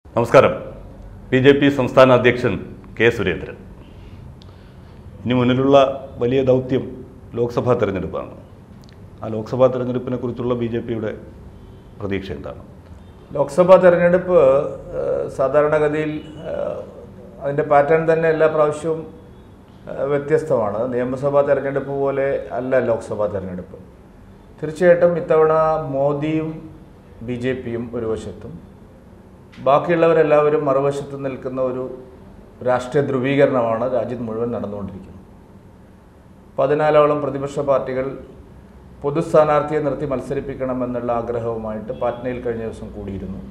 നമസ്കാരം B J P സംസ്ഥാന അധ്യക്ഷൻ കെ സുരേന്ദ്രൻ ഇനി മുന്നിലുള്ള വലിയ ദൗത്യം ലോക്സഭാ തെരഞ്ഞെടുപ്പാണ് ആ ലോക്സഭാ തെരഞ്ഞെടുപ്പിനെ കുറിച്ചുള്ള ബി ജെ പിയുടെ പ്രതീക്ഷ എന്താണ് ലോക്സഭാ തെരഞ്ഞെടുപ്പ് ഏഹ്, സാധാരണഗതിയിൽ ഏഹ്, അതിൻ്റെ പാറ്റേൺ തന്നെ എല്ലാ പ്രാവശ്യവും ഏഹ്, വ്യത്യസ്തമാണ് നിയമസഭാ തെരഞ്ഞെടുപ്പ് പോലെ അല്ല ലോക്സഭാ തെരഞ്ഞെടുപ്പ് തീർച്ചയായിട്ടും ഇത്തവണ മോദിയും ബി ജെ പിയും ഒരു വശത്തും ബാക്കിയുള്ളവരെല്ലാവരും മറുവശത്ത് നിൽക്കുന്ന ഒരു രാഷ്ട്രീയ ധ്രുവീകരണമാണ് രാജ്യത്ത് മുഴുവൻ നടന്നുകൊണ്ടിരിക്കുന്നത് പതിനാലോളം പ്രതിപക്ഷ പാർട്ടികൾ പൊതു സ്ഥാനാർത്ഥിയെ നിർത്തി മത്സരിപ്പിക്കണമെന്നുള്ള ആഗ്രഹവുമായിട്ട് പാറ്റ്നയിൽ കഴിഞ്ഞ ദിവസം കൂടിയിരുന്നു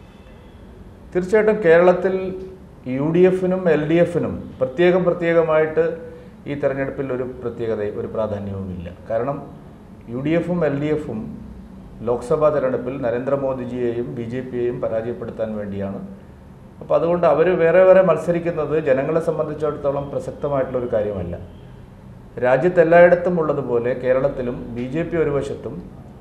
തീർച്ചയായിട്ടും കേരളത്തിൽ യു ഡി എഫിനും എൽ ഡി എഫിനും പ്രത്യേകം പ്രത്യേകമായിട്ട് ഈ തെരഞ്ഞെടുപ്പിൽ ഒരു പ്രത്യേകത ഒരു പ്രാധാന്യവുമില്ല കാരണം യു ഡി എഫും എൽ ഡി എഫും ലോക്സഭാ തെരഞ്ഞെടുപ്പിൽ നരേന്ദ്രമോദിജിയെയും ബി ജെ പിയെയും പരാജയപ്പെടുത്താൻ വേണ്ടിയാണ് അപ്പോൾ അതുകൊണ്ട് അവർ വേറെ വേറെ മത്സരിക്കുന്നത് ജനങ്ങളെ സംബന്ധിച്ചിടത്തോളം പ്രസക്തമായിട്ടുള്ള ഒരു കാര്യമല്ല രാജ്യത്ത് എല്ലായിടത്തും ഉള്ളതുപോലെ കേരളത്തിലും ബി ജെ പി ഒരു വശത്തും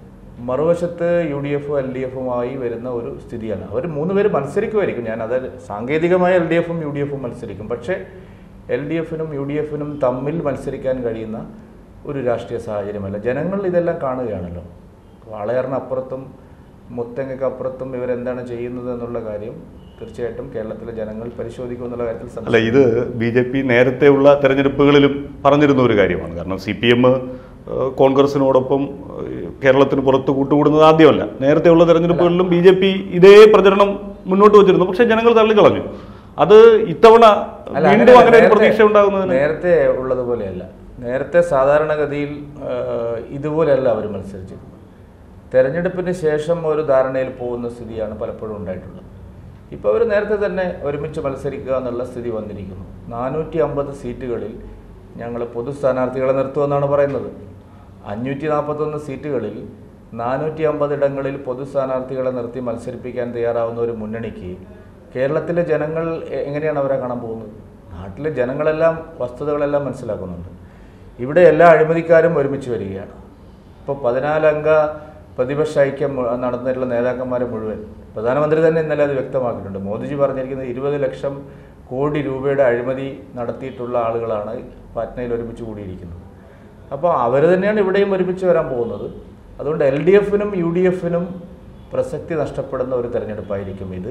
മറുവശത്ത് യു ഡി എഫും എൽ ഡി എഫുമായി വരുന്ന ഒരു സ്ഥിതിയാണ് അവർ മൂന്ന് പേര് മത്സരിക്കുമായിരിക്കും ഞാൻ അത് സാങ്കേതികമായി എൽ ഡി എഫും യു ഡി എഫും മത്സരിക്കും പക്ഷേ എൽ ഡി എഫിനും യു ഡി എഫിനും തമ്മിൽ മത്സരിക്കാൻ കഴിയുന്ന ഒരു രാഷ്ട്രീയ സാഹചര്യമല്ല ജനങ്ങൾ ഇതെല്ലാം കാണുകയാണല്ലോ വാളയാറിനപ്പുറത്തും മുത്തങ്ങയ്ക്കപ്പുറത്തും ഇവരെന്താണ് ചെയ്യുന്നത് എന്നുള്ള കാര്യം തീർച്ചയായിട്ടും കേരളത്തിലെ ജനങ്ങൾ പരിശോധിക്കും എന്നുള്ള കാര്യത്തിൽ സംശയം അല്ല ഇത് ബി ജെ പി നേരത്തെയുള്ള തെരഞ്ഞെടുപ്പുകളിലും പറഞ്ഞിരുന്ന ഒരു കാര്യമാണ് കാരണം സി പി എം കോൺഗ്രസിനോടൊപ്പം ഏഹ്, കേരളത്തിന് പുറത്ത് കൂട്ടുകൂടുന്നത് ആദ്യമല്ല നേരത്തെയുള്ള തെരഞ്ഞെടുപ്പുകളിലും ബി ജെ പി ഇതേ പ്രചരണം മുന്നോട്ട് വച്ചിരുന്നു പക്ഷേ ജനങ്ങൾ തള്ളിക്കളഞ്ഞു അത് ഇത്തവണ അല്ല, വീണ്ടും അങ്ങനെയല്ല. അങ്ങനെ ഒരു നേരത്തെ- പ്രതീക്ഷ ഉണ്ടാകുന്നതിന് നേരത്തെ ഉള്ളതുപോലെയല്ല നേരത്തെ സാധാരണഗതിയിൽ ആ, ഇതുപോലെയല്ല അവർ മത്സരിച്ചിരുന്നത് തെരഞ്ഞെടുപ്പിന് ശേഷം ഒരു ധാരണയിൽ പോകുന്ന സ്ഥിതിയാണ് പലപ്പോഴും ഉണ്ടായിട്ടുള്ളത് ഇപ്പോൾ അവർ നേരത്തെ തന്നെ ഒരുമിച്ച് മത്സരിക്കുക എന്നുള്ള സ്ഥിതി വന്നിരിക്കുന്നു നാനൂറ്റി അമ്പത് സീറ്റുകളിൽ ഞങ്ങൾ പൊതു സ്ഥാനാർത്ഥികളെ നിർത്തുമെന്നാണ് പറയുന്നത് അഞ്ഞൂറ്റി നാൽപ്പത്തൊന്ന് സീറ്റുകളിൽ നാനൂറ്റി അമ്പത് ഇടങ്ങളിൽ പൊതു സ്ഥാനാർത്ഥികളെ നിർത്തി മത്സരിപ്പിക്കാൻ തയ്യാറാവുന്ന ഒരു മുന്നണിക്ക് കേരളത്തിലെ ജനങ്ങൾ എ- എങ്ങനെയാണ് അവരെ കാണാൻ പോകുന്നത് നാട്ടിലെ ജനങ്ങളെല്ലാം വസ്തുതകളെല്ലാം മനസ്സിലാക്കുന്നുണ്ട് ഇവിടെ എല്ലാ അഴിമതിക്കാരും ഒരുമിച്ച് വരികയാണ് ഇപ്പോൾ പതിനാലംഗ പ്രതിപക്ഷ ഐക്യം മു- നടന്നിട്ടുള്ള നേതാക്കന്മാരെ മുഴുവൻ പ്രധാനമന്ത്രി തന്നെ ഇന്നലെ അത് വ്യക്തമാക്കിയിട്ടുണ്ട് മോദിജി പറഞ്ഞിരിക്കുന്നത് ഇരുപത് ലക്ഷം കോടി രൂപയുടെ അഴിമതി നടത്തിയിട്ടുള്ള ആളുകളാണ് പാറ്റ്നയിൽ ഒരുമിച്ച് കൂടിയിരിക്കുന്നത് അപ്പോൾ അവർ തന്നെയാണ് ഇവിടെയും ഒരുമിച്ച് വരാൻ പോകുന്നത് അതുകൊണ്ട് എൽ ഡി എഫിനും യു ഡി എഫിനും പ്രസക്തി നഷ്ടപ്പെടുന്ന ഒരു തെരഞ്ഞെടുപ്പായിരിക്കും ഇത്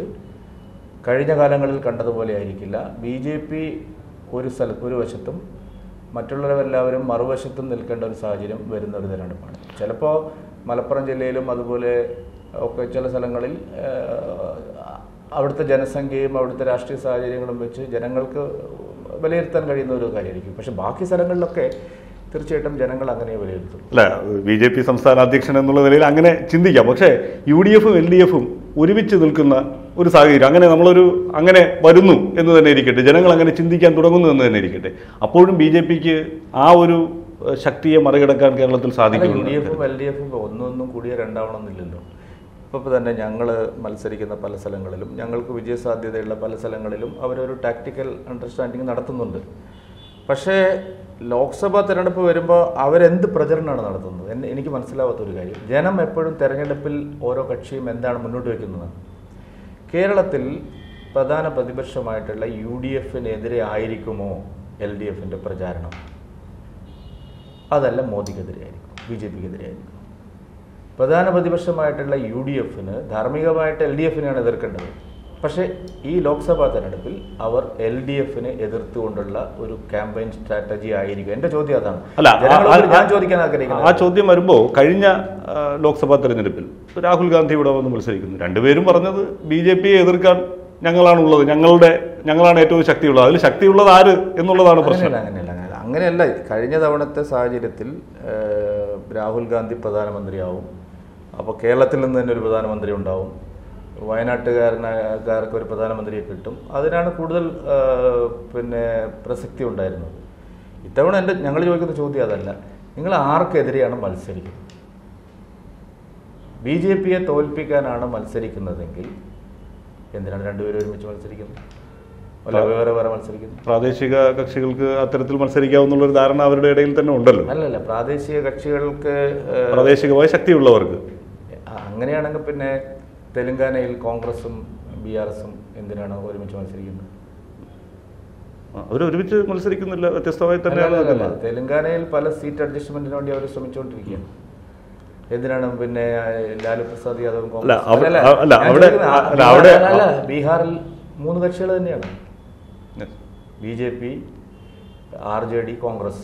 കഴിഞ്ഞ കാലങ്ങളിൽ കണ്ടതുപോലെ ആയിരിക്കില്ല ബി ജെ പി ഒരു സ്ഥലത്ത് ഒരു വശത്തും മറ്റുള്ളവരെല്ലാവരും മറുവശത്തും നിൽക്കേണ്ട ഒരു സാഹചര്യം വരുന്ന ഒരു തെരഞ്ഞെടുപ്പാണ് ചിലപ്പോൾ മലപ്പുറം ജില്ലയിലും അതുപോലെ ഒക്കെ ചില സ്ഥലങ്ങളിൽ ഏഹ്, അവിടുത്തെ ജനസംഖ്യയും അവിടുത്തെ രാഷ്ട്രീയ സാഹചര്യങ്ങളും വെച്ച് ജനങ്ങൾക്ക് വിലയിരുത്താൻ കഴിയുന്ന ഒരു കാര്യമായിരിക്കും പക്ഷെ ബാക്കി സ്ഥലങ്ങളിലൊക്കെ തീർച്ചയായിട്ടും ജനങ്ങൾ അങ്ങനെ വിലയിരുത്തും അല്ല ബി ജെ പി സംസ്ഥാന അധ്യക്ഷൻ എന്നുള്ള നിലയിൽ അങ്ങനെ ചിന്തിക്കാം പക്ഷേ യു ഡി എഫും എൽ ഡി എഫും ഒരുമിച്ച് നിൽക്കുന്ന ഒരു സാഹചര്യം അങ്ങനെ നമ്മളൊരു അങ്ങനെ വരുന്നു എന്ന് തന്നെ ഇരിക്കട്ടെ ജനങ്ങൾ അങ്ങനെ ചിന്തിക്കാൻ തുടങ്ങുന്നു എന്ന് തന്നെ ഇരിക്കട്ടെ അപ്പോഴും ബി ജെ പിക്ക് ആ ഒരു ഏഹ്, ശക്തിയെ മറികടക്കാൻ കേരളത്തിൽ യു ഡി സാധിക്കുമെന്ന് എഫും എൽ ഡി എഫും ഒന്നൊന്നും കൂടിയ രണ്ടാവണമെന്നില്ലല്ലോ ഇപ്പോൾ തന്നെ ഞങ്ങൾ മത്സരിക്കുന്ന പല സ്ഥലങ്ങളിലും ഞങ്ങൾക്ക് വിജയസാധ്യതയുള്ള പല സ്ഥലങ്ങളിലും അവരൊരു ടാക്ടിക്കൽ അണ്ടർസ്റ്റാൻഡിങ് നടത്തുന്നുണ്ട് പക്ഷേ ലോക്സഭാ തെരഞ്ഞെടുപ്പ് വരുമ്പോൾ അവരെന്ത് പ്രചരണമാണ് നടത്തുന്നത് എന്നെ എനിക്ക് മനസ്സിലാവാത്ത ഒരു കാര്യം ജനം എപ്പോഴും തെരഞ്ഞെടുപ്പിൽ ഓരോ കക്ഷിയും എന്താണ് മുന്നോട്ട് വയ്ക്കുന്നത് കേരളത്തിൽ പ്രധാന പ്രതിപക്ഷമായിട്ടുള്ള യു ഡി എഫിനെതിരെ ആയിരിക്കുമോ എൽ ഡി എഫിൻ്റെ പ്രചാരണം അതല്ല മോദിക്കെതിരെ ആയിരിക്കും ബി ജെ പിക്കെതിരെ ആയിരിക്കും പ്രധാന പ്രതിപക്ഷമായിട്ടുള്ള യു ഡി എഫിന് ധാർമ്മികമായിട്ട് എൽ ഡി എഫിനെയാണ് എതിർക്കേണ്ടത് പക്ഷേ ഈ ലോക്സഭാ തെരഞ്ഞെടുപ്പിൽ അവർ എൽ ഡി എഫിനെ എതിർത്തുകൊണ്ടുള്ള ഒരു ക്യാമ്പയിൻ സ്ട്രാറ്റജി ആയിരിക്കും എന്റെ ചോദ്യം അതാണ് അല്ല ആ- ജനങ്ങളോട് ആ- ഞാൻ ചോദിക്കാൻ ആ ആഗ്രഹിക്കുന്നത് ചോദ്യം വരുമ്പോൾ കഴിഞ്ഞ ആ, ലോക്സഭാ തെരഞ്ഞെടുപ്പിൽ രാഹുൽ ഗാന്ധി ഇവിടെ വന്ന് മത്സരിക്കുന്നു രണ്ടുപേരും പറഞ്ഞത് ബി ജെ പിയെ എതിർക്കാൻ ഞങ്ങളാണുള്ളത് ഞങ്ങളുടെ ഞങ്ങളാണ് ഏറ്റവും ശക്തിയുള്ളത് അതിൽ ശക്തിയുള്ളത് ആര് എന്നുള്ളതാണ് പ്രശ്നം അങ്ങനെയല്ല അങ്ങനെയല്ല അങ്ങനെയല്ല അങ്ങനെയല്ല കഴിഞ്ഞ തവണത്തെ സാഹചര്യത്തിൽ ഏഹ്, രാഹുൽ ഗാന്ധി പ്രധാനമന്ത്രിയാവും അപ്പോൾ കേരളത്തിൽ നിന്ന് തന്നെ ഒരു പ്രധാനമന്ത്രി ഉണ്ടാവും വയനാട്ടുകാരനാർക്ക് ഒരു പ്രധാനമന്ത്രിയെ കിട്ടും അതിനാണ് കൂടുതൽ ഏഹ്, പിന്നെ പ്രസക്തി ഉണ്ടായിരുന്നത് ഇത്തവണ എൻ്റെ ഞങ്ങൾ ചോദിക്കുന്ന ചോദ്യം അതല്ല നിങ്ങൾ ആർക്കെതിരെയാണ് മത്സരിക്കുന്നത് ബി ജെ പിയെ തോൽപ്പിക്കാനാണ് മത്സരിക്കുന്നതെങ്കിൽ എന്തിനാണ് രണ്ടുപേരും ഒരുമിച്ച് മത്സരിക്കുന്നത് അല്ല വേറെ വേറെ മത്സരിക്കുന്നത് പ്രാദേശിക കക്ഷികൾക്ക് അത്തരത്തിൽ മത്സരിക്കാവുന്നുള്ള ഒരു ധാരണ അവരുടെ ഇടയിൽ തന്നെ ഉണ്ടല്ലോ അല്ലല്ല പ്രാദേശിക കക്ഷികൾക്ക് ഏഹ്, പ്രാദേശികമായി ശക്തിയുള്ളവർക്ക് അങ്ങനെയാണെങ്കിൽ പിന്നെ തെലങ്കാനയിൽ കോൺഗ്രസും ബി ആർ എസും എന്തിനാണ് ഒരുമിച്ച് മത്സരിക്കുന്നത് അവർ ഒരുമിച്ച് മത്സരിക്കുന്നില്ല വ്യത്യസ്തമായി തന്നെയാണ് അല്ല, അല്ല, അല്ല. നിൽക്കുന്നത്. തെലങ്കാനയിൽ പല സീറ്റ് അഡ്ജസ്റ്റ്മെന്റിന് വേണ്ടി അവർ ശ്രമിച്ചുകൊണ്ടിരിക്കുകയാണ് എന്തിനാണ് പിന്നെ ഏഹ്, ലാലു പ്രസാദ് യാദവും അല്ല, കോൺഗ്രസ് അവ- അല്ല, അല്ല, ഞാൻ അവിടെ- ചോദിക്കുന്നത് ആ, അല്ല, അവിടെ- ബീഹാറിൽ- അല്ല, ബീഹാറിൽ മൂന്ന് കക്ഷികൾ തന്നെയാണ് Yes. B J P R J D Congress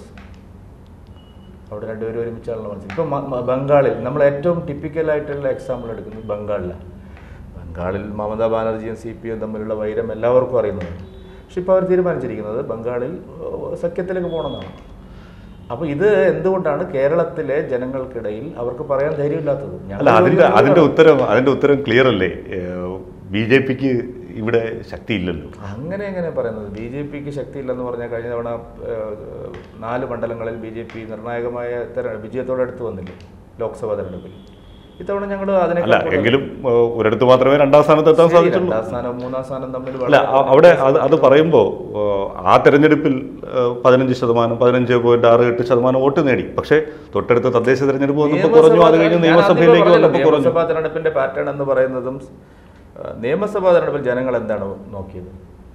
അവിടെ രണ്ടുപേരും ഒരുമിച്ചാണല്ലോ മത്സരം ഇപ്പം മ- മ- ബംഗാളിൽ നമ്മൾ ഏറ്റവും ടിപ്പിക്കൽ ആയിട്ടുള്ള എക്സാമ്പിൾ എടുക്കുന്നത് ബംഗാളിലാണ് ബംഗാളിൽ മമതാ ബാനർജിയും സി പി എം തമ്മിലുള്ള വൈരം എല്ലാവർക്കും അറിയുന്നതാണ് പക്ഷെ ഇപ്പോൾ അവർ തീരുമാനിച്ചിരിക്കുന്നത് ബംഗാളിൽ ഏഹ്, സഖ്യത്തിലേക്ക് പോകണമെന്നാണ് അപ്പോൾ ഇത് എന്തുകൊണ്ടാണ് കേരളത്തിലെ ജനങ്ങൾക്കിടയിൽ അവർക്ക് പറയാൻ ധൈര്യമില്ലാത്തത് അല്ല ഞങ്ങൾ അതിന്റെ ഒരു- അതിന്റെ ഉത്തരം അതിന്റെ ഉത്തരം ക്ലിയർ അല്ലേ ബി ജെ പിക്ക് ഇവിടെ ശക്തിയില്ലല്ലോ അങ്ങനെ എങ്ങനെ പറയുന്നത് ബി ജെ പിക്ക് ശക്തിയില്ലെന്ന് പറഞ്ഞാൽ കഴിഞ്ഞ തവണ ഏഹ്, നാല് മണ്ഡലങ്ങളിൽ ബി ജെ പി നിർണായകമായ തെര വിജയത്തോടെ അടുത്ത് വന്നില്ലേ ലോക്സഭാ തെരഞ്ഞെടുപ്പിൽ ഇത്തവണ ഞങ്ങൾ അല്ല അതിനേക്കാൾ എങ്കിലും ഏഹ്, ഒരിടത്ത് മാത്രമേ രണ്ടാം സ്ഥാനത്ത് എത്താൻ ശരി, സാധിച്ചുള്ളൂ രണ്ടാം സ്ഥാനം മൂന്നാം സ്ഥാനം തമ്മിൽ അല്ല വളരെ- അ- അവിടെ അത് അത് പറയുമ്പോൾ ആ തെരഞ്ഞെടുപ്പിൽ ഏഹ്, പതിനഞ്ച് ശതമാനം പതിനഞ്ച് പോയിന്റ് ആറ് എട്ട് ശതമാനം വോട്ട് നേടി പക്ഷേ തൊട്ടടുത്ത തദ്ദേശ തെരഞ്ഞെടുപ്പ് വന്നപ്പോൾ കുറഞ്ഞു അത് കഴിഞ്ഞ് ഞാൻ നിയമസഭയിലേക്ക് ആദ്യമേ വന്നപ്പോൾ പറഞ്ഞല്ലോ, കുറഞ്ഞു നിയമസഭാ തെരഞ്ഞെടുപ്പിന്റെ പാറ്റേൺ എന്ന് പറയുന്നതും ആ, നിയമസഭാ തെരഞ്ഞെടുപ്പിൽ ജനങ്ങൾ എന്താണ് നോക്കിയത്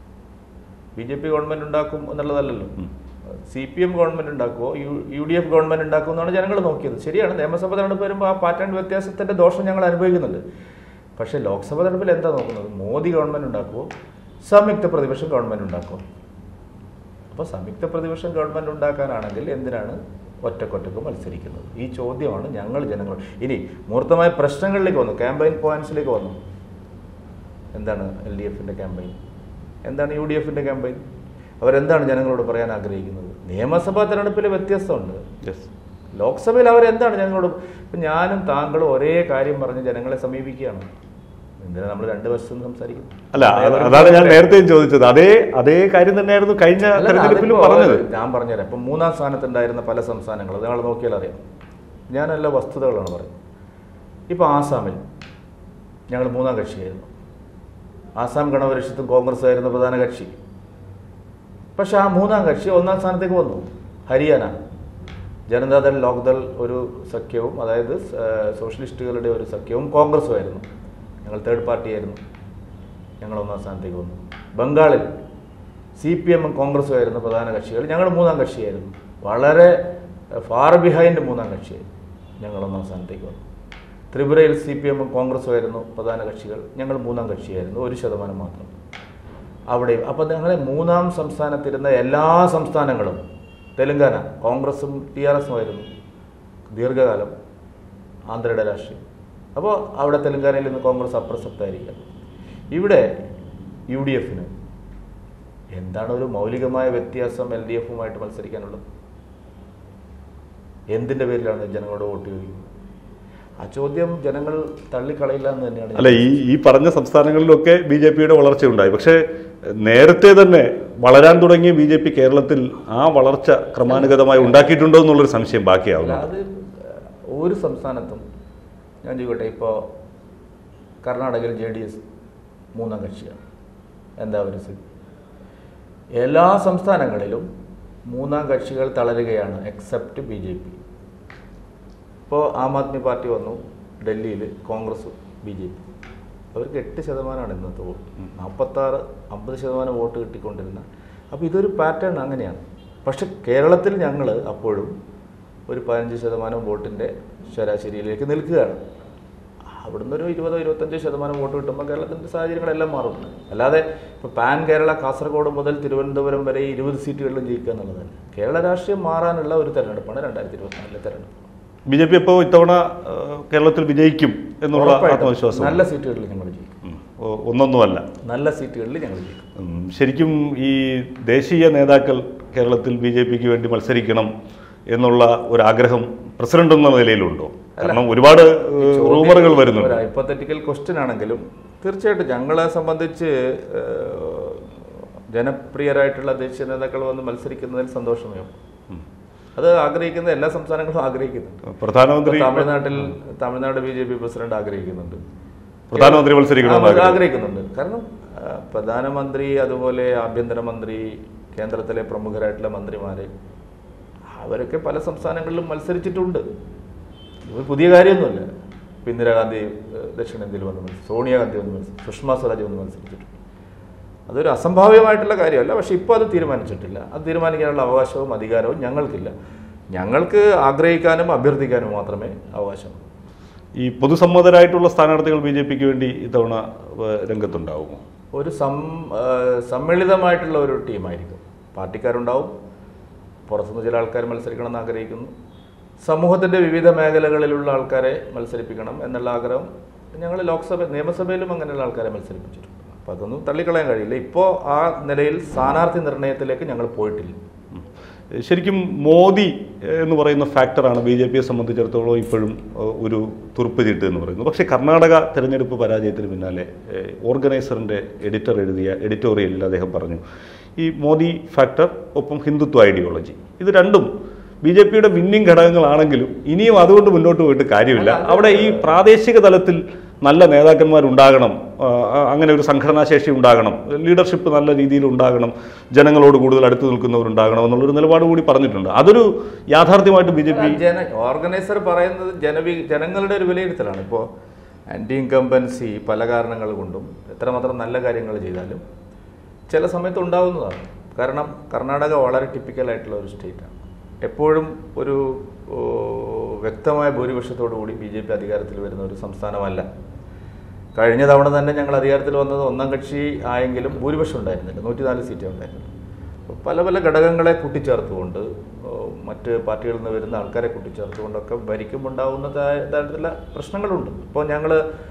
ബി ജെ പി ഗവൺമെന്റ് ഉണ്ടാക്കും എന്നുള്ളതല്ലല്ലോ സി പി എം ഗവൺമെന്റ് ഉണ്ടാക്കുമോ U U D F government ഉണ്ടാക്കുമോ എന്നാണ് ജനങ്ങൾ നോക്കിയത് ശരിയാണ് നിയമസഭാ തെരഞ്ഞെടുപ്പ് വരുമ്പോൾ ആ പാറ്റേൺ വ്യത്യാസത്തിന്റെ ദോഷം ഞങ്ങൾ അനുഭവിക്കുന്നുണ്ട് പക്ഷേ ലോക്സഭാ തെരഞ്ഞെടുപ്പിൽ എന്താ നോക്കുന്നത് മോദി ഗവൺമെന്റ് ഉണ്ടാക്കുമോ സംയുക്ത പ്രതിപക്ഷം ഗവൺമെന്റ് ഉണ്ടാക്കുമോ അപ്പോൾ സംയുക്ത പ്രതിപക്ഷം ഗവൺമെന്റ് ഉണ്ടാക്കാനാണെങ്കിൽ എന്തിനാണ് ഒറ്റക്കൊറ്റക്ക് മത്സരിക്കുന്നത് ഈ ചോദ്യമാണ് ഞങ്ങൾ ജനങ്ങൾ ഇനി മൂർത്തമായ പ്രശ്നങ്ങളിലേക്ക് വന്നു ക്യാമ്പയിൻ പോയിന്റ്സിലേക്ക് വന്നു എന്താണ് എൽ ഡി എഫിൻ്റെ ക്യാമ്പയിൻ എന്താണ് യു ഡി എഫിൻ്റെ ക്യാമ്പയിൻ അവരെന്താണ് ജനങ്ങളോട് പറയാൻ ആഗ്രഹിക്കുന്നത് നിയമസഭാ തെരഞ്ഞെടുപ്പിൽ വ്യത്യസ്തമുണ്ട് Yes. ലോക്സഭയിൽ അവരെന്താണ് ജനങ്ങളോട് ഇപ്പം ഞാനും താങ്കളും ഒരേ കാര്യം പറഞ്ഞ് ജനങ്ങളെ സമീപിക്കുകയാണ് എന്തിനാ നമ്മൾ രണ്ട് വശത്തും സംസാരിക്കുന്നത് അല്ല അത് അതാണ് ഞാൻ നേരത്തെയും ചോദിച്ചത് അതേ അതേ കാര്യം തന്നെയായിരുന്നു കഴിഞ്ഞ അല്ല, തെരഞ്ഞെടുപ്പിലും അതിപ്പോ പറഞ്ഞത് ഞാൻ പറഞ്ഞുതരാം ഇപ്പം മൂന്നാം സ്ഥാനത്തുണ്ടായിരുന്ന പല സംസ്ഥാനങ്ങൾ നിങ്ങൾ നോക്കിയാൽ അറിയാം ഞാൻ എല്ലാ വസ്തുതകളാണ് പറയുന്നത് ഇപ്പോൾ ആസാമിൽ ഞങ്ങൾ മൂന്നാം കക്ഷിയായിരുന്നു ആസാം ഗണപരിഷത്തും കോൺഗ്രസ് ആയിരുന്നു പ്രധാന കക്ഷി പക്ഷെ ആ മൂന്നാം കക്ഷി ഒന്നാം സ്ഥാനത്തേക്ക് വന്നു ഹരിയാന ജനതാദൾ ലോക്ദൾ ഒരു സഖ്യവും അതായത് സ- സോഷ്യലിസ്റ്റുകളുടെ ഒരു സഖ്യവും കോൺഗ്രസും ആയിരുന്നു ഞങ്ങൾ തേർഡ് പാർട്ടി ആയിരുന്നു ഞങ്ങൾ ഒന്നാം സ്ഥാനത്തേക്ക് വന്നു ബംഗാളിൽ സി പി എമ്മും കോൺഗ്രസും ആയിരുന്നു പ്രധാന കക്ഷികൾ ഞങ്ങൾ മൂന്നാം കക്ഷിയായിരുന്നു വളരെ ഫാർ ബിഹൈൻഡ് മൂന്നാം കക്ഷിയായിരുന്നു ഞങ്ങൾ ഒന്നാം സ്ഥാനത്തേക്ക് വന്നു ത്രിപുരയിൽ സി പി എമ്മും കോൺഗ്രസും ആയിരുന്നു പ്രധാന കക്ഷികൾ ഞങ്ങൾ മൂന്നാം കക്ഷിയായിരുന്നു ഒരു ശതമാനം മാത്രം അവിടെ അപ്പോൾ ഞങ്ങളെ മൂന്നാം സംസ്ഥാനത്തിരുന്ന എല്ലാ സംസ്ഥാനങ്ങളും തെലങ്കാന കോൺഗ്രസും ടി ആർ എസും ആയിരുന്നു ദീർഘകാലം ആന്ധ്രയുടെ രാഷ്ട്രീയം അപ്പോൾ അവിടെ തെലങ്കാനയിൽ നിന്ന് കോൺഗ്രസ് അപ്രസക്തമായിരിക്കാം ഇവിടെ യു ഡി എഫിന് എന്താണ് ഒരു മൗലികമായ വ്യത്യാസം എൽ ഡി എഫുമായിട്ട് മത്സരിക്കാനുള്ളത് എന്തിൻ്റെ പേരിലാണ് ജനങ്ങളോട് വോട്ട് ചോദിക്കുന്നത് ആ ചോദ്യം ജനങ്ങൾ തള്ളിക്കളയില്ല എന്ന് തന്നെയാണ് ഞാൻ അല്ല ഈ ഈ പറഞ്ഞ സംസ്ഥാനങ്ങളിലൊക്കെ ബി ജെ പിയുടെ വളർച്ചയുണ്ടായി പക്ഷേ നേരത്തെ തന്നെ വളരാൻ തുടങ്ങിയ ബി ജെ പി കേരളത്തിൽ ആ വളർച്ച ക്രമാനുഗതമായി ഉണ്ടാക്കിയിട്ടുണ്ടോ എന്നുള്ളൊരു സംശയം അല്ല, ബാക്കിയാവുന്നു അത് ഒരു സംസ്ഥാനത്തും ഞാൻ ചോദിക്കട്ടെ ഇപ്പോൾ കർണാടകയിൽ ജെ ഡി എസ് മൂന്നാം കക്ഷിയാണ് എന്താ ഒരു സ്ഥിതി എല്ലാ സംസ്ഥാനങ്ങളിലും മൂന്നാം കക്ഷികൾ തളരുകയാണ് എക്സെപ്റ്റ് ബി ജെ പി ഇപ്പോൾ ആം ആദ്മി പാർട്ടി വന്നു ഡൽഹിയിൽ കോൺഗ്രസ് ബി ജെ പി അവർക്ക് എട്ട് ശതമാനമാണ് ഇന്നത്തെ വോട്ട് നാൽപ്പത്താറ് അമ്പത് ശതമാനം വോട്ട് കിട്ടിക്കൊണ്ടിരുന്ന അപ്പോൾ ഇതൊരു പാറ്റേൺ അങ്ങനെയാണ് പക്ഷെ കേരളത്തിൽ ഞങ്ങൾ അപ്പോഴും ഒരു പതിനഞ്ച് ശതമാനം വോട്ടിൻ്റെ ശരാശരിയിലേക്ക് നിൽക്കുകയാണ് അവിടുന്ന് ഒരു ഇരുപതോ ഇരുപത്തഞ്ചോ ശതമാനം വോട്ട് കിട്ടുമ്പോൾ കേരളത്തിൻ്റെ സാഹചര്യങ്ങളെല്ലാം മാറും അല്ലാതെ ഇപ്പോൾ പാൻ കേരള കാസർഗോഡ് മുതൽ തിരുവനന്തപുരം വരെ ഈ ഇരുപത് സീറ്റുകളിലും ജയിക്കുക എന്നുള്ളതല്ല കേരള രാഷ്ട്രീയം മാറാനുള്ള ഒരു തെരഞ്ഞെടുപ്പാണ് രണ്ടായിരത്തി ഇരുപത്തിനാലിലെ തെരഞ്ഞെടുപ്പ് ബി ജെ പി ഇപ്പോൾ ഇത്തവണ ആ, കേരളത്തിൽ വിജയിക്കും എന്നുള്ള ഉറപ്പായിട്ടും ആത്മവിശ്വാസം നല്ല സീറ്റുകളിൽ ഞങ്ങൾ ജയിക്കും ഉം. ഒ- ഒന്നൊന്നുമല്ല നല്ല സീറ്റുകളിൽ ഞങ്ങൾ ജയിക്കും ഉം, ശരിക്കും ഈ ദേശീയ നേതാക്കൾ കേരളത്തിൽ ബി ജെ പിക്ക് വേണ്ടി മത്സരിക്കണം എന്നുള്ള ഒരു ആഗ്രഹം പ്രസിഡന്റ് എന്ന നിലയിലുണ്ടോ കാരണം ഒരുപാട് റൂമറുകൾ വരുന്നുണ്ട് ഒരു ഹൈപ്പത്തറ്റിക്കൽ ക്വസ്റ്റ്യൻ ആണെങ്കിലും തീർച്ചയായിട്ടും ഞങ്ങളെ സംബന്ധിച്ച് ഏഹ്, ജനപ്രിയരായിട്ടുള്ള ദേശീയ നേതാക്കൾ വന്ന് മത്സരിക്കുന്നതിൽ സന്തോഷമേ ഉള്ളൂ. അത് ആഗ്രഹിക്കുന്ന എല്ലാ സംസ്ഥാനങ്ങളും ആഗ്രഹിക്കുന്നുണ്ട് പ്രധാനമന്ത്രി ഇപ്പൊ തമിഴ്നാട്ടിൽ Tamil Nadu B J P president ആഗ്രഹിക്കുന്നുണ്ട് പ്രധാനമന്ത്രി മത്സരിക്കണമെന്ന് ആ, ആഗ്രഹിക്കുന്നു. ആഗ്രഹിക്കുന്നുണ്ട് കാരണം ആ, പ്രധാനമന്ത്രി അതുപോലെ ആഭ്യന്തരമന്ത്രി കേന്ദ്രത്തിലെ പ്രമുഖരായിട്ടുള്ള മന്ത്രിമാര് അവരൊക്കെ പല സംസ്ഥാനങ്ങളിലും മത്സരിച്ചിട്ടുണ്ട് ഇത് പുതിയ കാര്യമൊന്നുമല്ല ഇപ്പൊ ഇന്ദിരാഗാന്ധി ഏഹ്, ദക്ഷിണേന്ത്യയിൽ വന്ന് മത്സരിച്ചു സോണിയാഗാന്ധി വന്ന് മത്സരിച്ചു സുഷമ സ്വരാജ് വന്ന് മത്സരിച്ചിട്ടുണ്ട് അതൊരു അസംഭാവ്യമായിട്ടുള്ള കാര്യമല്ല പക്ഷെ ഇപ്പോൾ അത് തീരുമാനിച്ചിട്ടില്ല അത് തീരുമാനിക്കാനുള്ള അവകാശവും അധികാരവും ഞങ്ങൾക്കില്ല ഞങ്ങൾക്ക് ആഗ്രഹിക്കാനും അഭ്യർത്ഥിക്കാനും മാത്രമേ അവകാശമുള്ളൂ ഈ പൊതുസമ്മതരായിട്ടുള്ള സ്ഥാനാർത്ഥികൾ ബി ജെ പിക്ക് വേണ്ടി ഇത്തവണ ഏഹ്, രംഗത്തുണ്ടാവുമോ ഒരു സം ആ, സമ്മിളിതമായിട്ടുള്ള ഒരു ടീമായിരിക്കും പാർട്ടിക്കാരുണ്ടാവും പുറത്തുനിന്ന് ചില ആൾക്കാർ മത്സരിക്കണമെന്ന് ആഗ്രഹിക്കുന്നു സമൂഹത്തിൻ്റെ വിവിധ മേഖലകളിലുള്ള ആൾക്കാരെ മത്സരിപ്പിക്കണം എന്നുള്ള ആഗ്രഹം ഞങ്ങൾ ലോക്സഭ നിയമസഭയിലും അങ്ങനെയുള്ള ആൾക്കാരെ മത്സരിപ്പിച്ചിട്ടുണ്ട് അപ്പോൾ അതൊന്നും തള്ളിക്കളയാൻ കഴിയില്ല ഇപ്പോൾ ആ നിലയിൽ സ്ഥാനാർത്ഥി നിർണയത്തിലേക്ക് ഞങ്ങൾ പോയിട്ടില്ല ഉം. ശരിക്കും മോദി ഏഹ്, എന്ന് പറയുന്ന ഫാക്ടറാണ് ബി ജെ പിയെ സംബന്ധിച്ചിടത്തോളം ഇപ്പോഴും ഏഹ്, ഒരു തുറുപ്പ് ചീട്ട് എന്ന് പറയുന്നത് പക്ഷേ കർണാടക തെരഞ്ഞെടുപ്പ് പരാജയത്തിന് പിന്നാലെ ഏഹ്, ഓർഗനൈസറിൻ്റെ എഡിറ്റർ എഴുതിയ എഡിറ്റോറിയലിൽ അദ്ദേഹം പറഞ്ഞു ഈ മോദി ഫാക്ടർ ഒപ്പം ഹിന്ദുത്വ ഐഡിയോളജി ഇത് രണ്ടും ബി ജെ പിയുടെ വിന്നിംഗ് ഘടകങ്ങളാണെങ്കിലും ഇനിയും അതുകൊണ്ട് മുന്നോട്ട് പോയിട്ട് കാര്യമില്ല അവിടെ ഈ പ്രാദേശിക തലത്തിൽ നല്ല നേതാക്കന്മാരുണ്ടാകണം ആ, ആ, അങ്ങനെ ഒരു സംഘടനാശേഷി ഉണ്ടാകണം ലീഡർഷിപ്പ് നല്ല രീതിയിൽ ഉണ്ടാകണം ജനങ്ങളോട് കൂടുതൽ അടുത്ത് നിൽക്കുന്നവരുണ്ടാകണം എന്നുള്ളൊരു നിലപാട് കൂടി പറഞ്ഞിട്ടുണ്ട് അതൊരു യാഥാർത്ഥ്യമായിട്ട് ബി ജെ പി ജന ഓർഗനൈസർ പറയുന്നത് ജനവി ജനങ്ങളുടെ ഒരു വിലയിരുത്തലാണ് ഇപ്പോൾ ആൻറ്റി ഇൻകംബൻസി പല കാരണങ്ങൾ കൊണ്ടും എത്രമാത്രം നല്ല കാര്യങ്ങൾ ചെയ്താലും ചില സമയത്ത് ഉണ്ടാവുന്നതാണ് കാരണം കർണാടക വളരെ ടിപ്പിക്കലായിട്ടുള്ള ഒരു സ്റ്റേറ്റാണ് എപ്പോഴും ഒരു ഓ, വ്യക്തമായ ഭൂരിപക്ഷത്തോടു കൂടി ബി ജെ പി അധികാരത്തിൽ വരുന്ന ഒരു സംസ്ഥാനമല്ല കഴിഞ്ഞ തവണ തന്നെ ഞങ്ങൾ അധികാരത്തിൽ വന്നത് ഒന്നാം കക്ഷി ആയെങ്കിലും ഭൂരിപക്ഷം ഉണ്ടായിരുന്നില്ല നൂറ്റിനാല് സീറ്റേ ഉണ്ടായിരുന്നുള്ളൂ അപ്പോൾ പല പല ഘടകങ്ങളെ കൂട്ടിച്ചേർത്തുകൊണ്ട് ഓ, മറ്റ് പാർട്ടികളിൽ നിന്ന് വരുന്ന ആൾക്കാരെ കൂട്ടിച്ചേർത്തുകൊണ്ടൊക്കെ ഭരിക്കുമ്പോൾ ഉണ്ടാകുന്ന തരത്തിലുള്ള പ്രശ്നങ്ങളുണ്ട് ഇപ്പോൾ ഞങ്ങൾ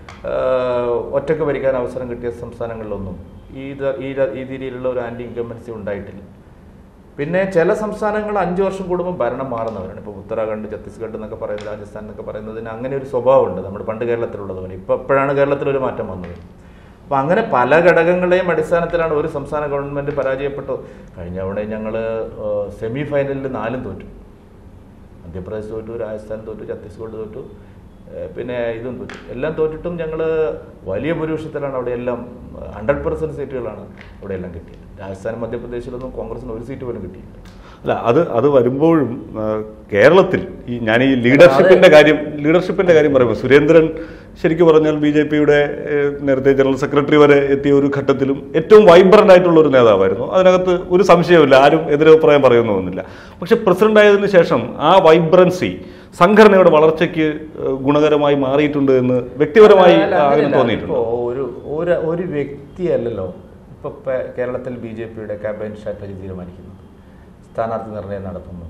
ഒറ്റയ്ക്ക് ഭരിക്കാൻ അവസരം കിട്ടിയ സംസ്ഥാനങ്ങളിലൊന്നും ഈ ത- ഈ ര- ഈ രീതിയിലുള്ള ഒരു ആൻറ്റി ഇൻകംബൻസി ഉണ്ടായിട്ടില്ല പിന്നെ ചില സംസ്ഥാനങ്ങൾ അഞ്ച് വർഷം കൂടുമ്പോൾ ഭരണം മാറുന്നവരാണ് ഇപ്പോൾ ഉത്തരാഖണ്ഡ് ഛത്തീസ്ഗഡ് എന്നൊക്കെ പറയുന്നത് രാജസ്ഥാൻ എന്നൊക്കെ പറയുന്നതിന് അങ്ങനെ ഒരു സ്വഭാവമുണ്ട് നമ്മുടെ പണ്ട് കേരളത്തിലുള്ളത് പോലെ ഇപ്പോൾ എപ്പോഴാണ് കേരളത്തിലൊരു മാറ്റം വന്നത് അപ്പോൾ അങ്ങനെ പല ഘടകങ്ങളെയും അടിസ്ഥാനത്തിലാണ് ഒരു സംസ്ഥാന ഗവൺമെൻറ് പരാജയപ്പെട്ടു കഴിഞ്ഞ തവണ ഞങ്ങൾ സെമി ഫൈനലിൽ നാലും തോറ്റു മധ്യപ്രദേശ് തോറ്റു രാജസ്ഥാൻ തോറ്റു ഛത്തീസ്ഗഡ് തോറ്റു ഏഹ് പിന്നെ ഇതും തോറ്റു എല്ലാം തോറ്റിട്ടും ഞങ്ങൾ വലിയ ഭൂരിപക്ഷത്തിലാണ് അവിടെയെല്ലാം ഹൺഡ്രഡ് പെർസെൻറ്റ് സീറ്റുകളാണ് അവിടെയെല്ലാം കിട്ടിയത് രാജസ്ഥാനും മധ്യപ്രദേശിലൊന്നും കോൺഗ്രസിന് ഒരു സീറ്റ് പോലും കിട്ടിയില്ല അല്ല അത് അത് വരുമ്പോഴും ആ, കേരളത്തിൽ ഈ ഞാൻ ഈ ലീഡർഷിപ്പിന്റെ കാര്യം ലീഡർഷിപ്പിന്റെ കാര്യം പറയുമ്പോൾ സുരേന്ദ്രൻ ശരിക്കും പറഞ്ഞാൽ ബി ജെ പിയുടെ നേരത്തെ ജനറൽ സെക്രട്ടറി വരെ എത്തിയ ഒരു ഘട്ടത്തിലും ഏറ്റവും വൈബ്രന്റ് ആയിട്ടുള്ള ഒരു നേതാവായിരുന്നു അതിനകത്ത് ഒരു സംശയമില്ല ആരും എതിരഭിപ്രായം പറയുന്നൊന്നുമില്ല പക്ഷെ പ്രസിഡന്റ് ആയതിനു ശേഷം ആ വൈബ്രൻസി സംഘടനയുടെ വളർച്ചയ്ക്ക് ഏഹ്, ഗുണകരമായി മാറിയിട്ടുണ്ട് എന്ന് വ്യക്തിപരമായി അല്ല, അങ്ങനെ അങ്ങനെയല്ല. തോന്നിയിട്ടുണ്ട് ഇപ്പോ ഒരു ഒരു ഒരു വ്യക്തിയല്ലല്ലോ ഇപ്പൊ പെ- കേരളത്തിൽ ബി ജെ പിയുടെ ക്യാമ്പയിൻ സ്ട്രാറ്റജി തീരുമാനിക്കുന്നത് സ്ഥാനാർത്ഥി നിർണയം നടത്തുന്നത്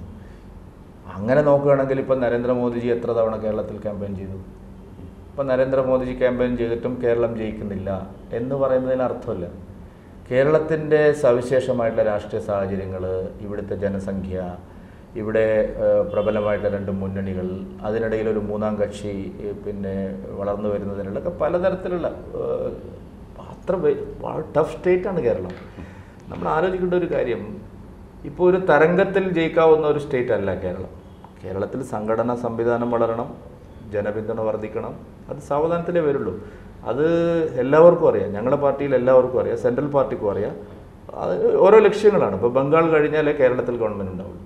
അങ്ങനെ നോക്കുകയാണെങ്കിൽ ഇപ്പം നരേന്ദ്രമോദിജി എത്ര തവണ കേരളത്തിൽ ക്യാമ്പയിൻ ചെയ്തു ഇപ്പം നരേന്ദ്രമോദിജി ക്യാമ്പയിൻ ചെയ്തിട്ടും കേരളം ജയിക്കുന്നില്ല എന്ന് പറയുന്നതിന് അർത്ഥമില്ല കേരളത്തിൻ്റെ സവിശേഷമായിട്ടുള്ള രാഷ്ട്രീയ സാഹചര്യങ്ങൾ ഇവിടുത്തെ ജനസംഖ്യ ഇവിടെ ഏഹ്, പ്രബലമായിട്ടുള്ള രണ്ട് മുന്നണികൾ അതിനിടയിൽ ഒരു മൂന്നാം കക്ഷി ഏഹ്, പിന്നെ വളർന്നു വരുന്നതിനുള്ള ഒക്കെ പലതരത്തിലുള്ള ഏഹ്, അത്ര ടഫ് സ്റ്റേറ്റാണ് കേരളം നമ്മൾ ആലോചിക്കേണ്ട ഒരു കാര്യം ഇപ്പോൾ ഒരു തരംഗത്തിൽ ജയിക്കാവുന്ന ഒരു സ്റ്റേറ്റ് അല്ല കേരളം കേരളത്തിൽ സംഘടനാ സംവിധാനം വളരണം ജനപിന്തുണ വർദ്ധിക്കണം അത് സാവധാനത്തിലേ വരുള്ളൂ അത് എല്ലാവർക്കും അറിയാം ഞങ്ങളുടെ പാർട്ടിയിൽ എല്ലാവർക്കും അറിയാം സെൻട്രൽ പാർട്ടിക്കും അറിയാം അത് ഓരോ ലക്ഷ്യങ്ങളാണ് ഇപ്പോൾ ബംഗാൾ കഴിഞ്ഞാലേ കേരളത്തിൽ ഗവൺമെൻറ് ഉണ്ടാവുള്ളൂ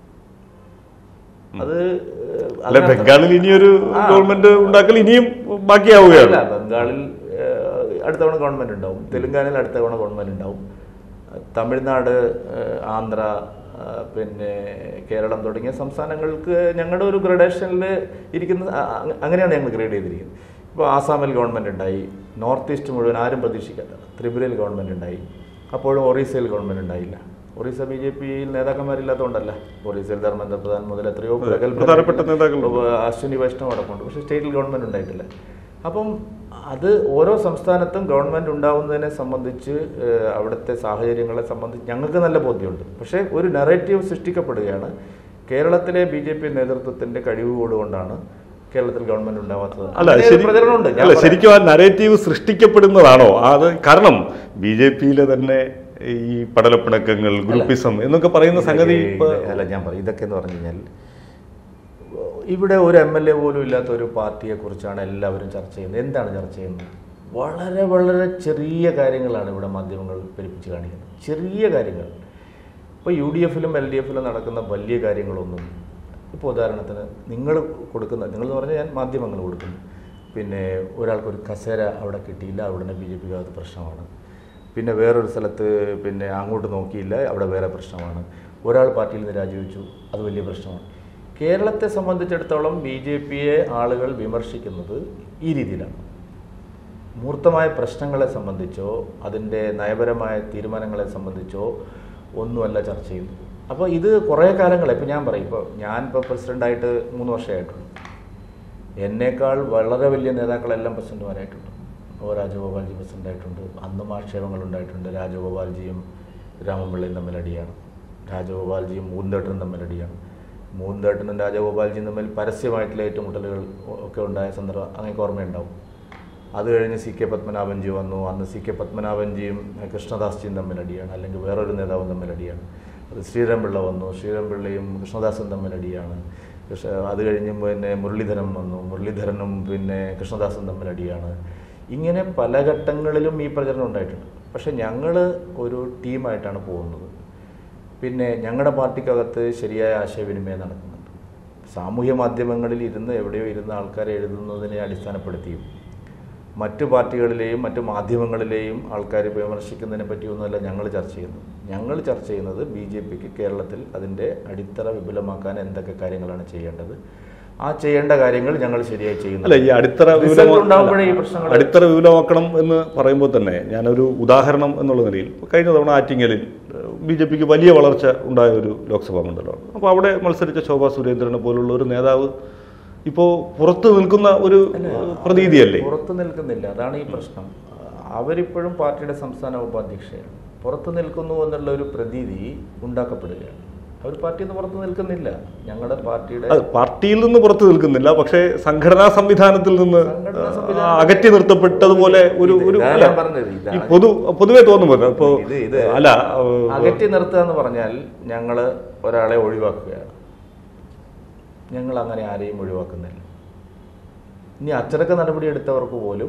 അത് ഏഹ്, അല്ല അതിനർത്ഥം- ബംഗാളിൽ ഇനിയൊരു ആ. ഗവൺമെന്റ് ഉണ്ടാക്കൽ ഇനിയും ബാക്കിയാവുകയാണ് അല്ല ബംഗാളിൽ ഏഹ്, അടുത്ത തവണ ഗവൺമെന്റ് ഉണ്ടാവും തെലുങ്കാനയിൽ അടുത്ത തവണ ഗവൺമെന്റ് ഉണ്ടാവും തമിഴ്നാട് ഏഹ്, ആന്ധ്ര ഏഹ്, പിന്നെ കേരളം തുടങ്ങിയ സംസ്ഥാനങ്ങൾക്ക് ഞങ്ങളുടെ ഒരു ഗ്രഡേഷനിൽ ഇരിക്കുന്ന അ- അ- അങ്ങനെയാണ് ഞങ്ങൾ ഗ്രേഡ് ചെയ്തിരിക്കുന്നത് ഇപ്പോൾ ആസാമിൽ ഗവൺമെന്റ് ഉണ്ടായി നോർത്ത് ഈസ്റ്റ് മുഴുവൻ ആരും പ്രതീക്ഷിക്കാത്ത ത്രിപുരയിൽ ഗവൺമെന്റ് ഉണ്ടായി അപ്പോഴും ഒറീസയിൽ ഗവൺമെന്റ് ഉണ്ടായില്ല ഒറീസ ബി ജെ പിയിൽ നേതാക്കന്മാരില്ലാത്തതുകൊണ്ടല്ല ഒറീസയിൽ ധർമ്മേന്ദ്ര പ്രധാൻ മുതൽ എത്രയോ പ്രഗത്ഭരായിട്ടുള്ള- പ്രധാനപ്പെട്ട നേതാക്കളുണ്ട്. ഇപ്പോൾ അശ്വിനി വൈഷ്ണവ് അടക്കമുണ്ട് പക്ഷേ സ്റ്റേറ്റിൽ ഗവൺമെൻറ് ഉണ്ടായിട്ടില്ല അപ്പം അത് ഓരോ സംസ്ഥാനത്തും ഗവൺമെൻറ് ഉണ്ടാവുന്നതിനെ സംബന്ധിച്ച് ഏഹ്, അവിടുത്തെ സാഹചര്യങ്ങളെ സംബന്ധിച്ച് ഞങ്ങൾക്ക് നല്ല ബോധ്യമുണ്ട് പക്ഷേ ഒരു നെറേറ്റീവ് സൃഷ്ടിക്കപ്പെടുകയാണ് കേരളത്തിലെ ബി ജെ പി നേതൃത്വത്തിൻ്റെ കഴിവുകോട് കൊണ്ടാണ് കേരളത്തിൽ ഗവൺമെൻറ് ഉണ്ടാവാത്തത് അല്ല അങ്ങനെ ഒരു ശരി പ്രചരണമുണ്ട് ഞാൻ അല്ല പറയാം. ശരിക്കും ആ നരേറ്റീവ് സൃഷ്ടിക്കപ്പെടുന്നതാണോ അത് കാരണം ബി ജെ പിയിലെ തന്നെ ഈ പടലപ്പിണക്കങ്ങൾ ഗ്രൂപ്പിസം എന്നൊക്കെ പറയുന്ന സംഗതി ഇപ്പൊ ഇതൊക്കെ- അല്ല ഞാൻ പറയും ഇതൊക്കെ എന്ന് പറഞ്ഞു കഴിഞ്ഞാൽ ഇവിടെ ഒരു എം എൽ എ പോലും ഇല്ലാത്ത ഒരു പാർട്ടിയെ കുറിച്ചാണ് എല്ലാവരും ചർച്ച ചെയ്യുന്നത് എന്താണ് ചർച്ച ചെയ്യുന്നത് വളരെ വളരെ ചെറിയ കാര്യങ്ങളാണ് ഇവിടെ മാധ്യമങ്ങൾ പെരുപ്പിച്ച് കാണിക്കുന്നത് ചെറിയ കാര്യങ്ങൾ ഇപ്പോൾ യു ഡി എഫിലും എൽ ഡി എഫിലും നടക്കുന്ന വലിയ കാര്യങ്ങളൊന്നും ഇപ്പോൾ ഉദാഹരണത്തിന് നിങ്ങൾ കൊടുക്കുന്ന നിങ്ങൾ എന്ന് പറഞ്ഞാൽ ഞാൻ മാധ്യമങ്ങൾ കൊടുക്കുന്നു പിന്നെ ഒരാൾക്കൊരു കസേര അവിടെ കിട്ടിയില്ല ഉടനെ ബി ജെ പിക്ക് അത് പ്രശ്നമാണ് പിന്നെ വേറൊരു സ്ഥലത്ത് പിന്നെ അങ്ങോട്ട് നോക്കിയില്ല അവിടെ വേറെ പ്രശ്നമാണ് ഒരാൾ പാർട്ടിയിൽ നിന്ന് രാജിവെച്ചു അത് വലിയ പ്രശ്നമാണ് കേരളത്തെ സംബന്ധിച്ചിടത്തോളം ബി ജെ പിയെ ആളുകൾ വിമർശിക്കുന്നത് ഈ രീതിയിലാണ് മൂർത്തമായ പ്രശ്നങ്ങളെ സംബന്ധിച്ചോ അതിൻ്റെ നയപരമായ തീരുമാനങ്ങളെ സംബന്ധിച്ചോ ഒന്നുമല്ല ചർച്ച ചെയ്യുന്നത് അപ്പോൾ ഇത് കുറേ കാലങ്ങൾ ഇപ്പോൾ ഞാൻ പറയും ഇപ്പോൾ ഞാൻ ഇപ്പോൾ പ്രസിഡൻ്റായിട്ട് മൂന്ന് വർഷമായിട്ടുള്ളൂ എന്നേക്കാൾ വളരെ വലിയ നേതാക്കളെല്ലാം പ്രസിഡന്റുമാരായിട്ടുണ്ട് ഓ രാജഗോപാൽജി പ്രസിഡൻ്റായിട്ടുണ്ട് അന്നും ആക്ഷേപങ്ങൾ ഉണ്ടായിട്ടുണ്ട് രാജഗോപാൽജിയും രാമപിള്ളയും തമ്മിലടിയാണ് രാജഗോപാൽജിയും മൂന്തേട്ടനും തമ്മിലടിയാണ് മൂന്തേട്ടനും രാജഗോപാൽജിയും തമ്മിൽ പരസ്യമായിട്ടുള്ള ഏറ്റുമുട്ടലുകൾ ഒക്കെ ഉണ്ടായ സന്ദർഭം അങ്ങനെ ഓർമ്മയുണ്ടാവും അത് കഴിഞ്ഞ് സി കെ പത്മനാഭൻജി വന്നു അന്ന് സി കെ പത്മനാഭൻജിയും കൃഷ്ണദാസ്ജിയും തമ്മിലടിയാണ് അല്ലെങ്കിൽ വേറൊരു നേതാവും തമ്മിലടിയാണ് അത് ശ്രീരാംപിള്ള വന്നു ശ്രീരാംപിള്ളയും കൃഷ്ണദാസും തമ്മിലടിയാണ് കൃഷ്ണ അത് കഴിഞ്ഞ് പിന്നെ മുരളീധരൻ വന്നു മുരളീധരനും പിന്നെ കൃഷ്ണദാസും തമ്മിലടിയാണ് ഇങ്ങനെ പല ഘട്ടങ്ങളിലും ഈ പ്രചരണം ഉണ്ടായിട്ടുണ്ട് പക്ഷെ ഞങ്ങൾ ഒരു ടീമായിട്ടാണ് പോകുന്നത് പിന്നെ ഞങ്ങളുടെ പാർട്ടിക്കകത്ത് ശരിയായ ആശയവിനിമയം നടക്കുന്നുണ്ട് സാമൂഹ്യ മാധ്യമങ്ങളിൽ ഇരുന്ന് എവിടെയോ ഇരുന്ന ആൾക്കാരെ എഴുതുന്നതിനെ അടിസ്ഥാനപ്പെടുത്തിയും മറ്റു പാർട്ടികളിലെയും മറ്റു മാധ്യമങ്ങളിലെയും ആൾക്കാർ വിമർശിക്കുന്നതിനെ പറ്റിയൊന്നുമല്ല ഞങ്ങൾ ചർച്ച ചെയ്യുന്നത് ഞങ്ങൾ ചർച്ച ചെയ്യുന്നത് ബി ജെ പിക്ക് കേരളത്തിൽ അതിൻ്റെ അടിത്തറ വിപുലമാക്കാൻ എന്തൊക്കെ കാര്യങ്ങളാണ് ചെയ്യേണ്ടത് ആ ചെയ്യേണ്ട കാര്യങ്ങൾ ഞങ്ങൾ ശരിയായി ചെയ്യുന്നു അല്ല ഈ അടിത്തറ Result വിപുലമാ- ഉണ്ടാവുമ്പോഴേ ഈ പ്രശ്നങ്ങൾ അടിത്തറ വിപുലമാക്കണം എന്ന് പറയുമ്പോൾ തന്നെ ഞാനൊരു ഉദാഹരണം എന്നുള്ള നിലയിൽ ഇപ്പൊ കഴിഞ്ഞ തവണ ആറ്റിങ്ങലിൽ ബി ജെ പിക്ക് വലിയ വളർച്ച ഉണ്ടായ ഒരു ലോക്സഭാ മണ്ഡലമാണ് അപ്പോൾ അവിടെ മത്സരിച്ച ശോഭാ സുരേന്ദ്രനെ പോലുള്ള ഒരു നേതാവ് ഇപ്പോൾ പുറത്ത് നിൽക്കുന്ന ഒരു പ്രതീതിയല്ലേ പുറത്തു നിൽക്കുന്നില്ല അതാണ് ഈ പ്രശ്നം അവരിപ്പോഴും പാർട്ടിയുടെ സംസ്ഥാന ഉപാധ്യക്ഷയാണ് പുറത്തു നിൽക്കുന്നു എന്നുള്ള ഒരു പ്രതീതി ഉണ്ടാക്കപ്പെടുകയാണ് അവർ പാർട്ടിയിൽ നിന്ന് പുറത്തു നിൽക്കുന്നില്ല ഞങ്ങളുടെ പാർട്ടിയുടെ അത് പാർട്ടിയിൽ നിന്ന് പുറത്ത് നിൽക്കുന്നില്ല പക്ഷേ സംഘടനാ സംവിധാനത്തിൽ നിന്ന് സംഘടനാ ആ, സംവിധാനം- അകറ്റി നിർത്തപ്പെട്ടതുപോലെ ഒരു ഇത് ഒരു ഇതാണ് അല്ല, ഞാൻ പറഞ്ഞത്, ഇതാണ്. ഈ പൊതു പൊതുവെ തോന്നുമ്പോൾ ഇപ്പോ ഇത് ഇത് അല്ല അകറ്റി നിർത്തുക എന്ന് പറഞ്ഞാൽ ഞങ്ങൾ ഒരാളെ ഒഴിവാക്കുകയാണ് ഞങ്ങൾ അങ്ങനെ ആരെയും ഒഴിവാക്കുന്നില്ല ഇനി അച്ചടക്ക നടപടി എടുത്തവർക്ക് പോലും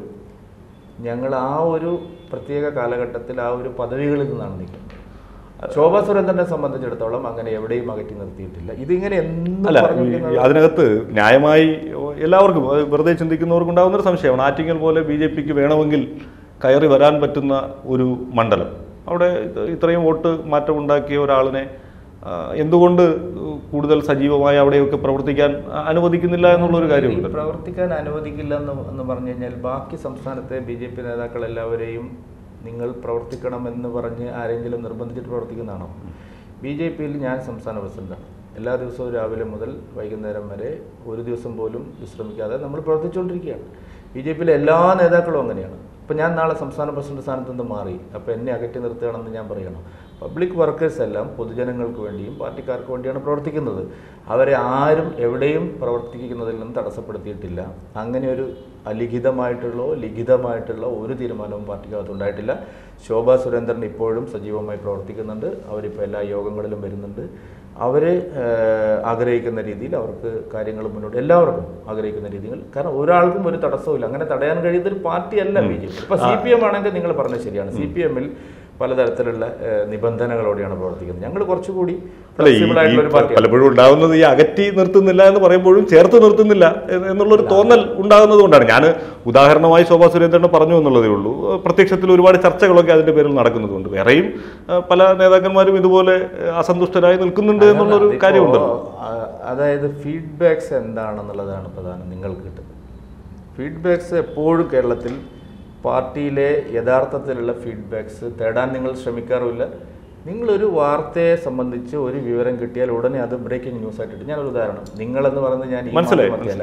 ഞങ്ങൾ ആ ഒരു പ്രത്യേക കാലഘട്ടത്തിൽ ആ ഒരു പദവികളിൽ നിന്നാണ് നിൽക്കുന്നത് ശോഭാ സുരേന്ദ്രനെ സംബന്ധിച്ചിടത്തോളം അങ്ങനെ എവിടെയും അകറ്റി നിർത്തിയിട്ടില്ല ഇതിങ്ങനെ എന്നും അല്ല ഈ- പറഞ്ഞിരിക്കുന്നത് അതിനകത്ത് ന്യായമായി എല്ലാവർക്കും അത് വെറുതെ ചിന്തിക്കുന്നവർക്ക് ഉണ്ടാകുന്ന ഒരു സംശയമാണ് ആറ്റിങ്ങൽ പോലെ ബി ജെ പിക്ക് വേണമെങ്കിൽ കയറി വരാൻ പറ്റുന്ന ഒരു മണ്ഡലം അവിടെ ഇത് ഇത്രയും വോട്ട് മാറ്റം ഉണ്ടാക്കിയ ഒരാളിനെ ആ, എന്തുകൊണ്ട് കൂടുതൽ സജീവമായി അവിടെയൊക്കെ പ്രവർത്തിക്കാൻ അനുവദിക്കുന്നില്ല എന്നുള്ള ഒരു കാര്യമുണ്ട് ഈ പ്രവർത്തിക്കാൻ അനുവദിക്കില്ല എന്ന് എന്ന് പറഞ്ഞു കഴിഞ്ഞാൽ ബാക്കി സംസ്ഥാനത്തെ ബി ജെ പി നേതാക്കൾ എല്ലാവരെയും നിങ്ങൾ പ്രവർത്തിക്കണമെന്ന് പറഞ്ഞ് ആരെങ്കിലും നിർബന്ധിച്ചിട്ട് പ്രവർത്തിക്കുന്നതാണോ ബി ജെ പിയിൽ ഞാൻ സംസ്ഥാന പ്രസിഡന്റാണ് എല്ലാ ദിവസവും രാവിലെ മുതൽ വൈകുന്നേരം വരെ ഒരു ദിവസം പോലും വിശ്രമിക്കാതെ നമ്മൾ പ്രവർത്തിച്ചുകൊണ്ടിരിക്കുകയാണ് ബി ജെ പിയിലെ എല്ലാ നേതാക്കളും അങ്ങനെയാണ് ഇപ്പം ഞാൻ നാളെ സംസ്ഥാന പ്രസിഡന്റ് സ്ഥാനത്ത് നിന്ന് മാറി അപ്പോൾ എന്നെ അകറ്റി നിർത്തുകയാണെന്ന് ഞാൻ പറയണം പബ്ലിക് വർക്കേഴ്സ് എല്ലാം പൊതുജനങ്ങൾക്ക് വേണ്ടിയും പാർട്ടിക്കാർക്ക് വേണ്ടിയാണ് പ്രവർത്തിക്കുന്നത് അവരെ ആരും എവിടെയും പ്രവർത്തിക്കുന്നതിൽ നിന്നും തടസ്സപ്പെടുത്തിയിട്ടില്ല അങ്ങനെ ഒരു അലിഖിതമായിട്ടുള്ളോ ലിഖിതമായിട്ടുള്ള ഒരു തീരുമാനവും പാർട്ടിക്കകത്ത് ഉണ്ടായിട്ടില്ല ശോഭാ സുരേന്ദ്രൻ ഇപ്പോഴും സജീവമായി പ്രവർത്തിക്കുന്നുണ്ട് അവരിപ്പോൾ എല്ലാ യോഗങ്ങളിലും വരുന്നുണ്ട് അവർ ആഗ്രഹിക്കുന്ന രീതിയിൽ അവർക്ക് കാര്യങ്ങൾ മുന്നോട്ട് എല്ലാവർക്കും ആഗ്രഹിക്കുന്ന രീതിയിൽ കാരണം ഒരാൾക്കും ഒരു തടസ്സവുമില്ല അങ്ങനെ തടയാൻ കഴിയുന്ന ഒരു പാർട്ടിയല്ല ബി ജെ പി ഇപ്പൊ സി പി എം ആണെങ്കിൽ നിങ്ങൾ പറഞ്ഞത് ശരിയാണ് സി പി എമ്മിൽ പലതരത്തിലുള്ള ഏഹ്, നിബന്ധനകളോടെയാണ് പ്രവർത്തിക്കുന്നത് ഞങ്ങൾ കുറച്ചുകൂടി അല്ല ഈ flexible ആയിട്ടുള്ള ഒരു ഈ പാർട്ടിയാണ് പലപ്പോഴും ഉണ്ടാകുന്നത് ഈ അകറ്റി നിർത്തുന്നില്ല എന്ന് പറയുമ്പോഴും ചേർത്ത് നിർത്തുന്നില്ല എന്ന് എന്നുള്ളൊരു തോന്നൽ ഉണ്ടാകുന്നത് കൊണ്ടാണ് ഞാൻ ഉദാഹരണമായി ശോഭാ സുരേന്ദ്രനെ പറഞ്ഞു എന്നുള്ളതേ ഉള്ളൂ പ്രത്യക്ഷത്തിൽ ഒരുപാട് ചർച്ചകളൊക്കെ അതിന്റെ പേരിൽ നടക്കുന്നതുകൊണ്ട് വേറെയും ആ, പല നേതാക്കന്മാരും ഇതുപോലെ ആ, അസന്തുഷ്ടരായി നിൽക്കുന്നുണ്ട് എന്നുള്ളൊരു അതിപ്പോ, കാര്യമുണ്ടല്ലോ ആ, അതായത് ഫീഡ്ബാക്സ് എന്താണെന്നുള്ളതാണ് പ്രധാനം നിങ്ങൾക്ക് കിട്ടുന്നത് ഫീഡ്ബാക്സ് എപ്പോഴും കേരളത്തിൽ പാർട്ടിയിലെ യഥാർത്ഥത്തിലുള്ള ഫീഡ്ബാക്സ് തേടാൻ നിങ്ങൾ ശ്രമിക്കാറുമില്ല നിങ്ങളൊരു വാർത്തയെ സംബന്ധിച്ച് ഒരു വിവരം കിട്ടിയാൽ ഉടനെ അത് ബ്രേക്കിംഗ് ന്യൂസ് ആയിട്ട് ഞാനൊരു ഉദാഹരണം നിങ്ങളെന്ന് പറയുന്നത് ഞാൻ ഈ മനസ്സിലായി, മാധ്യമത്തെയല്ല.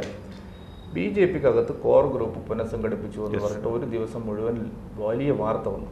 ബി ജെ പിക്ക് അകത്ത് കോർ ഗ്രൂപ്പ് പുനഃസംഘടിപ്പിച്ചു എന്ന് പറഞ്ഞിട്ട് ഒരു ദിവസം മുഴുവൻ വലിയ വാർത്ത വന്നു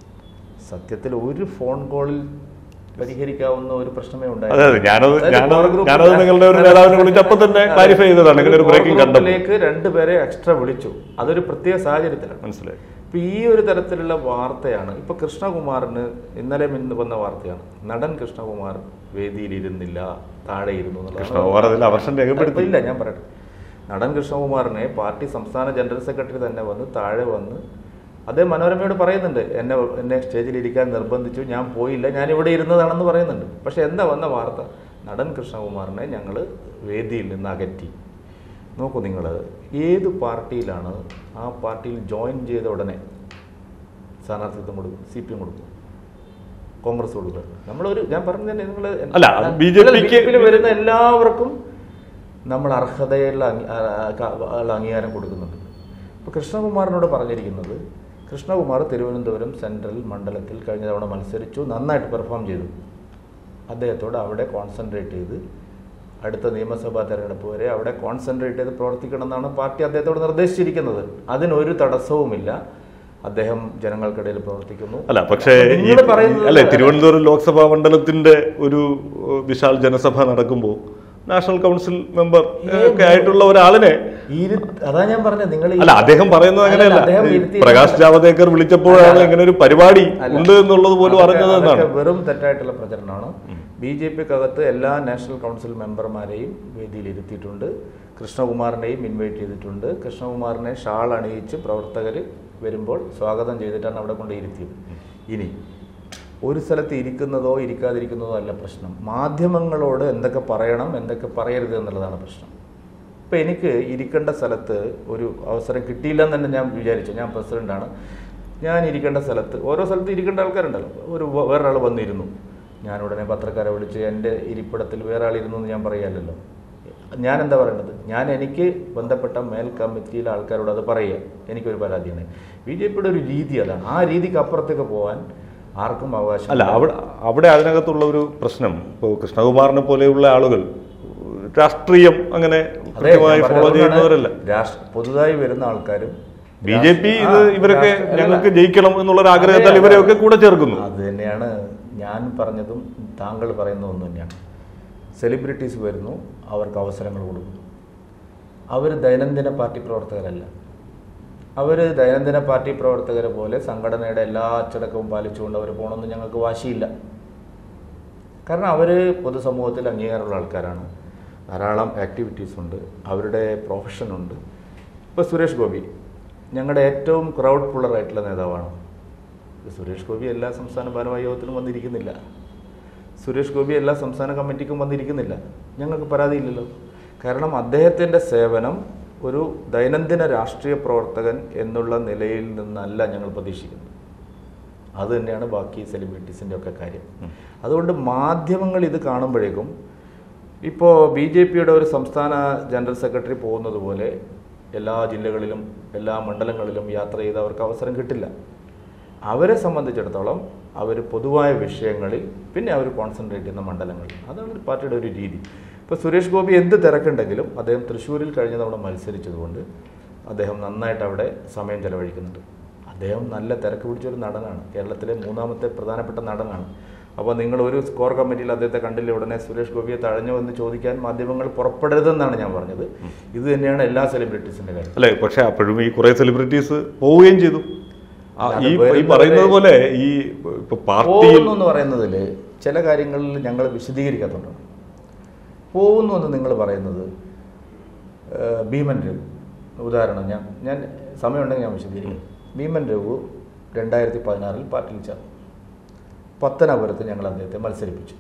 സത്യത്തിൽ ഒരു ഫോൺ കോളിൽ പരിഹരിക്കാവുന്ന ഒരു പ്രശ്നമേ അതെ ഉണ്ടായിരുന്നു അതെ ഞാനത് അതായത് ഞാനത് core group ഞാനത് നിങ്ങളുടെ ഒരു നേതാവിനെ വിളിച്ച് അപ്പം തന്നെ ക്ലാരിഫൈ ചെയ്തതാണ് ഇങ്ങനെ ഒരു ബ്രേക്കിംഗ് കണ്ടപ്പോൾ ഗ്രൂപ്പിലേക്ക് രണ്ടുപേരെ എക്സ്ട്രാ വിളിച്ചു അതൊരു പ്രത്യേക സാഹചര്യത്തിലാണ് മനസ്സിലായി ഇപ്പൊ ഈ ഒരു തരത്തിലുള്ള വാർത്തയാണ് ഇപ്പൊ കൃഷ്ണകുമാറിന് ഇന്നലെ ഇന്ന് വന്ന വാർത്തയാണ് നടൻ കൃഷ്ണകുമാർ വേദിയിലിരുന്നില്ല താഴെ ഇരുന്നു എന്നുള്ളതാണ് കൃഷ്ണകുമാർ അതിൽ അവർഷം രേഖപ്പെടുത്തി ഇപ്പൊ ഇല്ല ഞാൻ പറയട്ടെ നടൻ കൃഷ്ണകുമാറിനെ പാർട്ടി സംസ്ഥാന ജനറൽ സെക്രട്ടറി തന്നെ വന്ന് താഴെ വന്ന് അതേ മനോരമയോട് പറയുന്നുണ്ട് എന്നെ എന്നെ സ്റ്റേജിൽ ഇരിക്കാൻ നിർബന്ധിച്ചു ഞാൻ പോയില്ല ഞാൻ ഇവിടെ ഇരുന്നതാണെന്ന് പറയുന്നുണ്ട് പക്ഷെ എന്താ വന്ന വാർത്ത നടൻ കൃഷ്ണകുമാറിനെ ഞങ്ങൾ വേദിയിൽ നിന്ന് അകറ്റി നോക്കൂ നിങ്ങൾ ഏത് പാർട്ടിയിലാണ് ആ പാർട്ടിയിൽ ജോയിൻ ചെയ്ത ഉടനെ സ്ഥാനാർത്ഥിത്വം കൊടുക്കും സി പി എം കൊടുക്കും കോൺഗ്രസ് കൊടുക്കുക നമ്മളൊരു ഞാൻ പറഞ്ഞു തന്നെ നിങ്ങൾ അല്ല, BJP ക്ക് വരുന്ന എല്ലാവർക്കും നമ്മൾ അർഹതയുള്ള അംഗീ- ആ, ആ, ക- ഉള്ള അംഗീകാരം കൊടുക്കുന്നുണ്ട് ഇപ്പോൾ കൃഷ്ണകുമാറിനോട് പറഞ്ഞിരിക്കുന്നത് കൃഷ്ണകുമാർ തിരുവനന്തപുരം സെൻട്രൽ മണ്ഡലത്തിൽ കഴിഞ്ഞ തവണ മത്സരിച്ചു നന്നായിട്ട് പെർഫോം ചെയ്തു അദ്ദേഹത്തോട് അവിടെ കോൺസെൻട്രേറ്റ് ചെയ്ത് അടുത്ത നിയമസഭാ തെരഞ്ഞെടുപ്പ് വരെ അവിടെ കോൺസെൻട്രേറ്റ് ചെയ്ത് പ്രവർത്തിക്കണം എന്നാണ് പാർട്ടി അദ്ദേഹത്തോട് നിർദ്ദേശിച്ചിരിക്കുന്നത് അതിനൊരു തടസ്സവുമില്ല അദ്ദേഹം ജനങ്ങൾക്കിടയിൽ പ്രവർത്തിക്കുന്നു അല്ല പക്ഷേ അപ്പോൾ ഈ നിങ്ങൾ പറയുന്നത് അല്ലെ തിരുവനന്തപുരം ലോക്സഭാ മണ്ഡലത്തിന്റെ ഒരു ഏഹ്, വിശാൽ ജനസഭ നടക്കുമ്പോൾ നാഷണൽ കൗൺസിൽ മെമ്പർ ഏഹ്, ഒക്കെ ആയിട്ടുള്ള ഒരാളിനെ ഇരു- അതാ ഞാൻ പറഞ്ഞത് നിങ്ങൾ ഈ- അല്ല അദ്ദേഹം പറയുന്നത് അല്ല, അങ്ങനെയല്ല അദ്ദേഹം ഈ ഇരുത്തി- പ്രകാശ് ജാവദേക്കർ വിളിച്ചപ്പോഴാണ് ഇങ്ങനെ ഒരു പരിപാടി അല്ല. ഉണ്ട് എന്നുള്ളത് പോലും അതൊക്കെ- അറിഞ്ഞത് എന്നാണ് അതൊക്കെ വെറും തെറ്റായിട്ടുള്ള പ്രചരണമാണ് ബി ജെ പിക്കകത്ത് എല്ലാ നാഷണൽ കൗൺസിൽ മെമ്പർമാരെയും വേദിയിൽ ഇരുത്തിയിട്ടുണ്ട് കൃഷ്ണകുമാറിനെയും ഇൻവൈറ്റ് ചെയ്തിട്ടുണ്ട് കൃഷ്ണകുമാറിനെ ഷാൾ അണിയിച്ച് പ്രവർത്തകർ വരുമ്പോൾ സ്വാഗതം ചെയ്തിട്ടാണ് അവിടെ കൊണ്ട് ഇരുത്തിയത് ഇനി ഒരു സ്ഥലത്ത് ഇരിക്കുന്നതോ ഇരിക്കാതിരിക്കുന്നതോ അല്ല പ്രശ്നം മാധ്യമങ്ങളോട് എന്തൊക്കെ പറയണം എന്തൊക്കെ പറയരുത് എന്നുള്ളതാണ് പ്രശ്നം ഇപ്പം എനിക്ക് ഇരിക്കേണ്ട സ്ഥലത്ത് ഒരു അവസരം കിട്ടിയില്ലെന്ന് തന്നെ ഞാൻ വിചാരിച്ചു ഞാൻ പ്രസിഡൻ്റാണ് ഞാൻ ഇരിക്കേണ്ട സ്ഥലത്ത് ഓരോ സ്ഥലത്ത് ഇരിക്കേണ്ട ആൾക്കാരുണ്ടല്ലോ ഒരു വ- വേറൊരാൾ വന്നിരുന്നു ഞാൻ ഉടനെ പത്രക്കാരെ വിളിച്ച് എൻ്റെ ഇരിപ്പിടത്തിൽ വേറെ ആളിരുന്നു എന്ന് ഞാൻ പറയാമല്ലോ ഞാൻ എന്താ പറയേണ്ടത് ഞാൻ എനിക്ക് ബന്ധപ്പെട്ട മേൽ കമ്മിറ്റിയിലെ ആൾക്കാരോട് അത് പറയുക എനിക്കൊരു പരാതിയാണ് ബി ജെ പിയുടെ ഒരു രീതി അതാണ് ആ രീതിക്ക് അപ്പുറത്തേക്ക് പോകാൻ ആർക്കും അവകാശം അല്ല അവിടെ അവിടെ അതിനകത്തുള്ള ഒരു പ്രശ്നം ഇപ്പോൾ കൃഷ്ണകുമാറിനെ പോലെയുള്ള ആളുകൾ രാഷ്ട്രീയം അങ്ങനെ അതെ, കൃത്യമായി ഞാൻ ഫോളോ പറഞ്ഞത് ചെയ്യുന്നവരല്ല രാഷ്ട്ര- പുതുതായി വരുന്ന ആൾക്കാരും ബി ജെ പി ഇത് ആ, ഇവരൊക്കെ രാഷ്ട്ര- ഞങ്ങൾക്ക് അല്ല, ജയിക്കണം എന്നുള്ള ഒരു ആഗ്രഹത്താൽ അതെ, ഇവരെയൊക്കെ കൂടെ ചേർക്കുന്നു അത് തന്നെയാണ് ഞാൻ പറഞ്ഞതും താങ്കൾ പറയുന്നതും ഒന്ന് തന്നെയാണ് സെലിബ്രിറ്റീസ് വരുന്നു അവർക്ക് അവസരങ്ങൾ കൊടുക്കുന്നു അവർ ദൈനംദിന പാർട്ടി പ്രവർത്തകരല്ല അവർ ദൈനംദിന പാർട്ടി പ്രവർത്തകരെ പോലെ സംഘടനയുടെ എല്ലാ അച്ചടക്കവും പാലിച്ചുകൊണ്ട് അവർ പോകണമെന്ന് ഞങ്ങൾക്ക് വാശിയില്ല കാരണം അവർ പൊതുസമൂഹത്തിൽ അംഗീകാരമുള്ള ആൾക്കാരാണ് ധാരാളം ആക്ടിവിറ്റീസ് ഉണ്ട് അവരുടെ പ്രൊഫഷനുണ്ട് ഇപ്പോൾ സുരേഷ് ഗോപി ഞങ്ങളുടെ ഏറ്റവും ക്രൗഡ് പുള്ളറായിട്ടുള്ള നേതാവാണ് സുരേഷ് ഗോപി എല്ലാ സംസ്ഥാന ഭാരവാഹി യോഗത്തിലും വന്നിരിക്കുന്നില്ല സുരേഷ് ഗോപി എല്ലാ സംസ്ഥാന കമ്മിറ്റിക്കും വന്നിരിക്കുന്നില്ല ഞങ്ങൾക്ക് പരാതിയില്ലല്ലോ കാരണം അദ്ദേഹത്തിൻ്റെ സേവനം ഒരു ദൈനംദിന രാഷ്ട്രീയ പ്രവർത്തകൻ എന്നുള്ള നിലയിൽ നിന്നല്ല ഞങ്ങൾ പ്രതീക്ഷിക്കുന്നത് അത് തന്നെയാണ് ബാക്കി സെലിബ്രിറ്റീസിൻ്റെ ഒക്കെ കാര്യം അതുകൊണ്ട് മാധ്യമങ്ങൾ ഇത് കാണുമ്പോഴേക്കും ഇപ്പോൾ ബി ജെ പിയുടെ ഒരു സംസ്ഥാന ജനറൽ സെക്രട്ടറി പോകുന്നത് പോലെ എല്ലാ ജില്ലകളിലും എല്ലാ മണ്ഡലങ്ങളിലും യാത്ര ചെയ്ത് അവർക്ക് അവസരം കിട്ടില്ല അവരെ സംബന്ധിച്ചിടത്തോളം അവർ പൊതുവായ വിഷയങ്ങളിൽ പിന്നെ അവർ കോൺസെൻട്രേറ്റ് ചെയ്യുന്ന മണ്ഡലങ്ങൾ അതാണ് ഒരു പാർട്ടിയുടെ ഒരു രീതി ഇപ്പോൾ സുരേഷ് ഗോപി എന്ത് തിരക്കുണ്ടെങ്കിലും അദ്ദേഹം തൃശ്ശൂരിൽ കഴിഞ്ഞ തവണ മത്സരിച്ചതുകൊണ്ട് അദ്ദേഹം നന്നായിട്ട് അവിടെ സമയം ചെലവഴിക്കുന്നുണ്ട് അദ്ദേഹം നല്ല തിരക്ക് പിടിച്ചൊരു നടനാണ് കേരളത്തിലെ മൂന്നാമത്തെ പ്രധാനപ്പെട്ട നടനാണ് അപ്പോൾ നിങ്ങൾ ഒരു സ്കോർ കമ്മിറ്റിയിൽ അദ്ദേഹത്തെ കണ്ടില്ല ഉടനെ സുരേഷ് ഗോപിയെ തഴഞ്ഞോ എന്ന് ചോദിക്കാൻ മാധ്യമങ്ങൾ പുറപ്പെടരുതെന്നാണ് ഞാൻ പറഞ്ഞത് ഇത് തന്നെയാണ് എല്ലാ സെലിബ്രിറ്റീസിൻ്റെ കാര്യം അല്ലെ പക്ഷെ അപ്പോഴും ഈ കുറെ സെലിബ്രിറ്റീസ് പോവുകയും ചെയ്തു ആ, അത് ഈ ഈ വരുന്നവരെ- പറയുന്നത് പോലെ ഈ ഇപ്പൊ പാർട്ടിയിൽ പോകുന്നു എന്ന് പറയുന്നതിൽ ചില കാര്യങ്ങളിൽ ഞങ്ങൾ വിശദീകരിക്കാത്തുണ്ടാണ് പോകുന്നു എന്ന് നിങ്ങൾ പറയുന്നത് ഏഹ്, ഭീമൻ രഘു ഉദാഹരണം ഞാൻ ഞാൻ സമയമുണ്ടെങ്കിൽ ഞാൻ വിശദീകരിക്കും ഭീമൻ രഘു രണ്ടായിരത്തി പതിനാറിൽ പാർട്ടിയിൽ ചേർന്നു പത്തനാപുരത്ത് ഞങ്ങൾ അദ്ദേഹത്തെ മത്സരിപ്പിച്ചു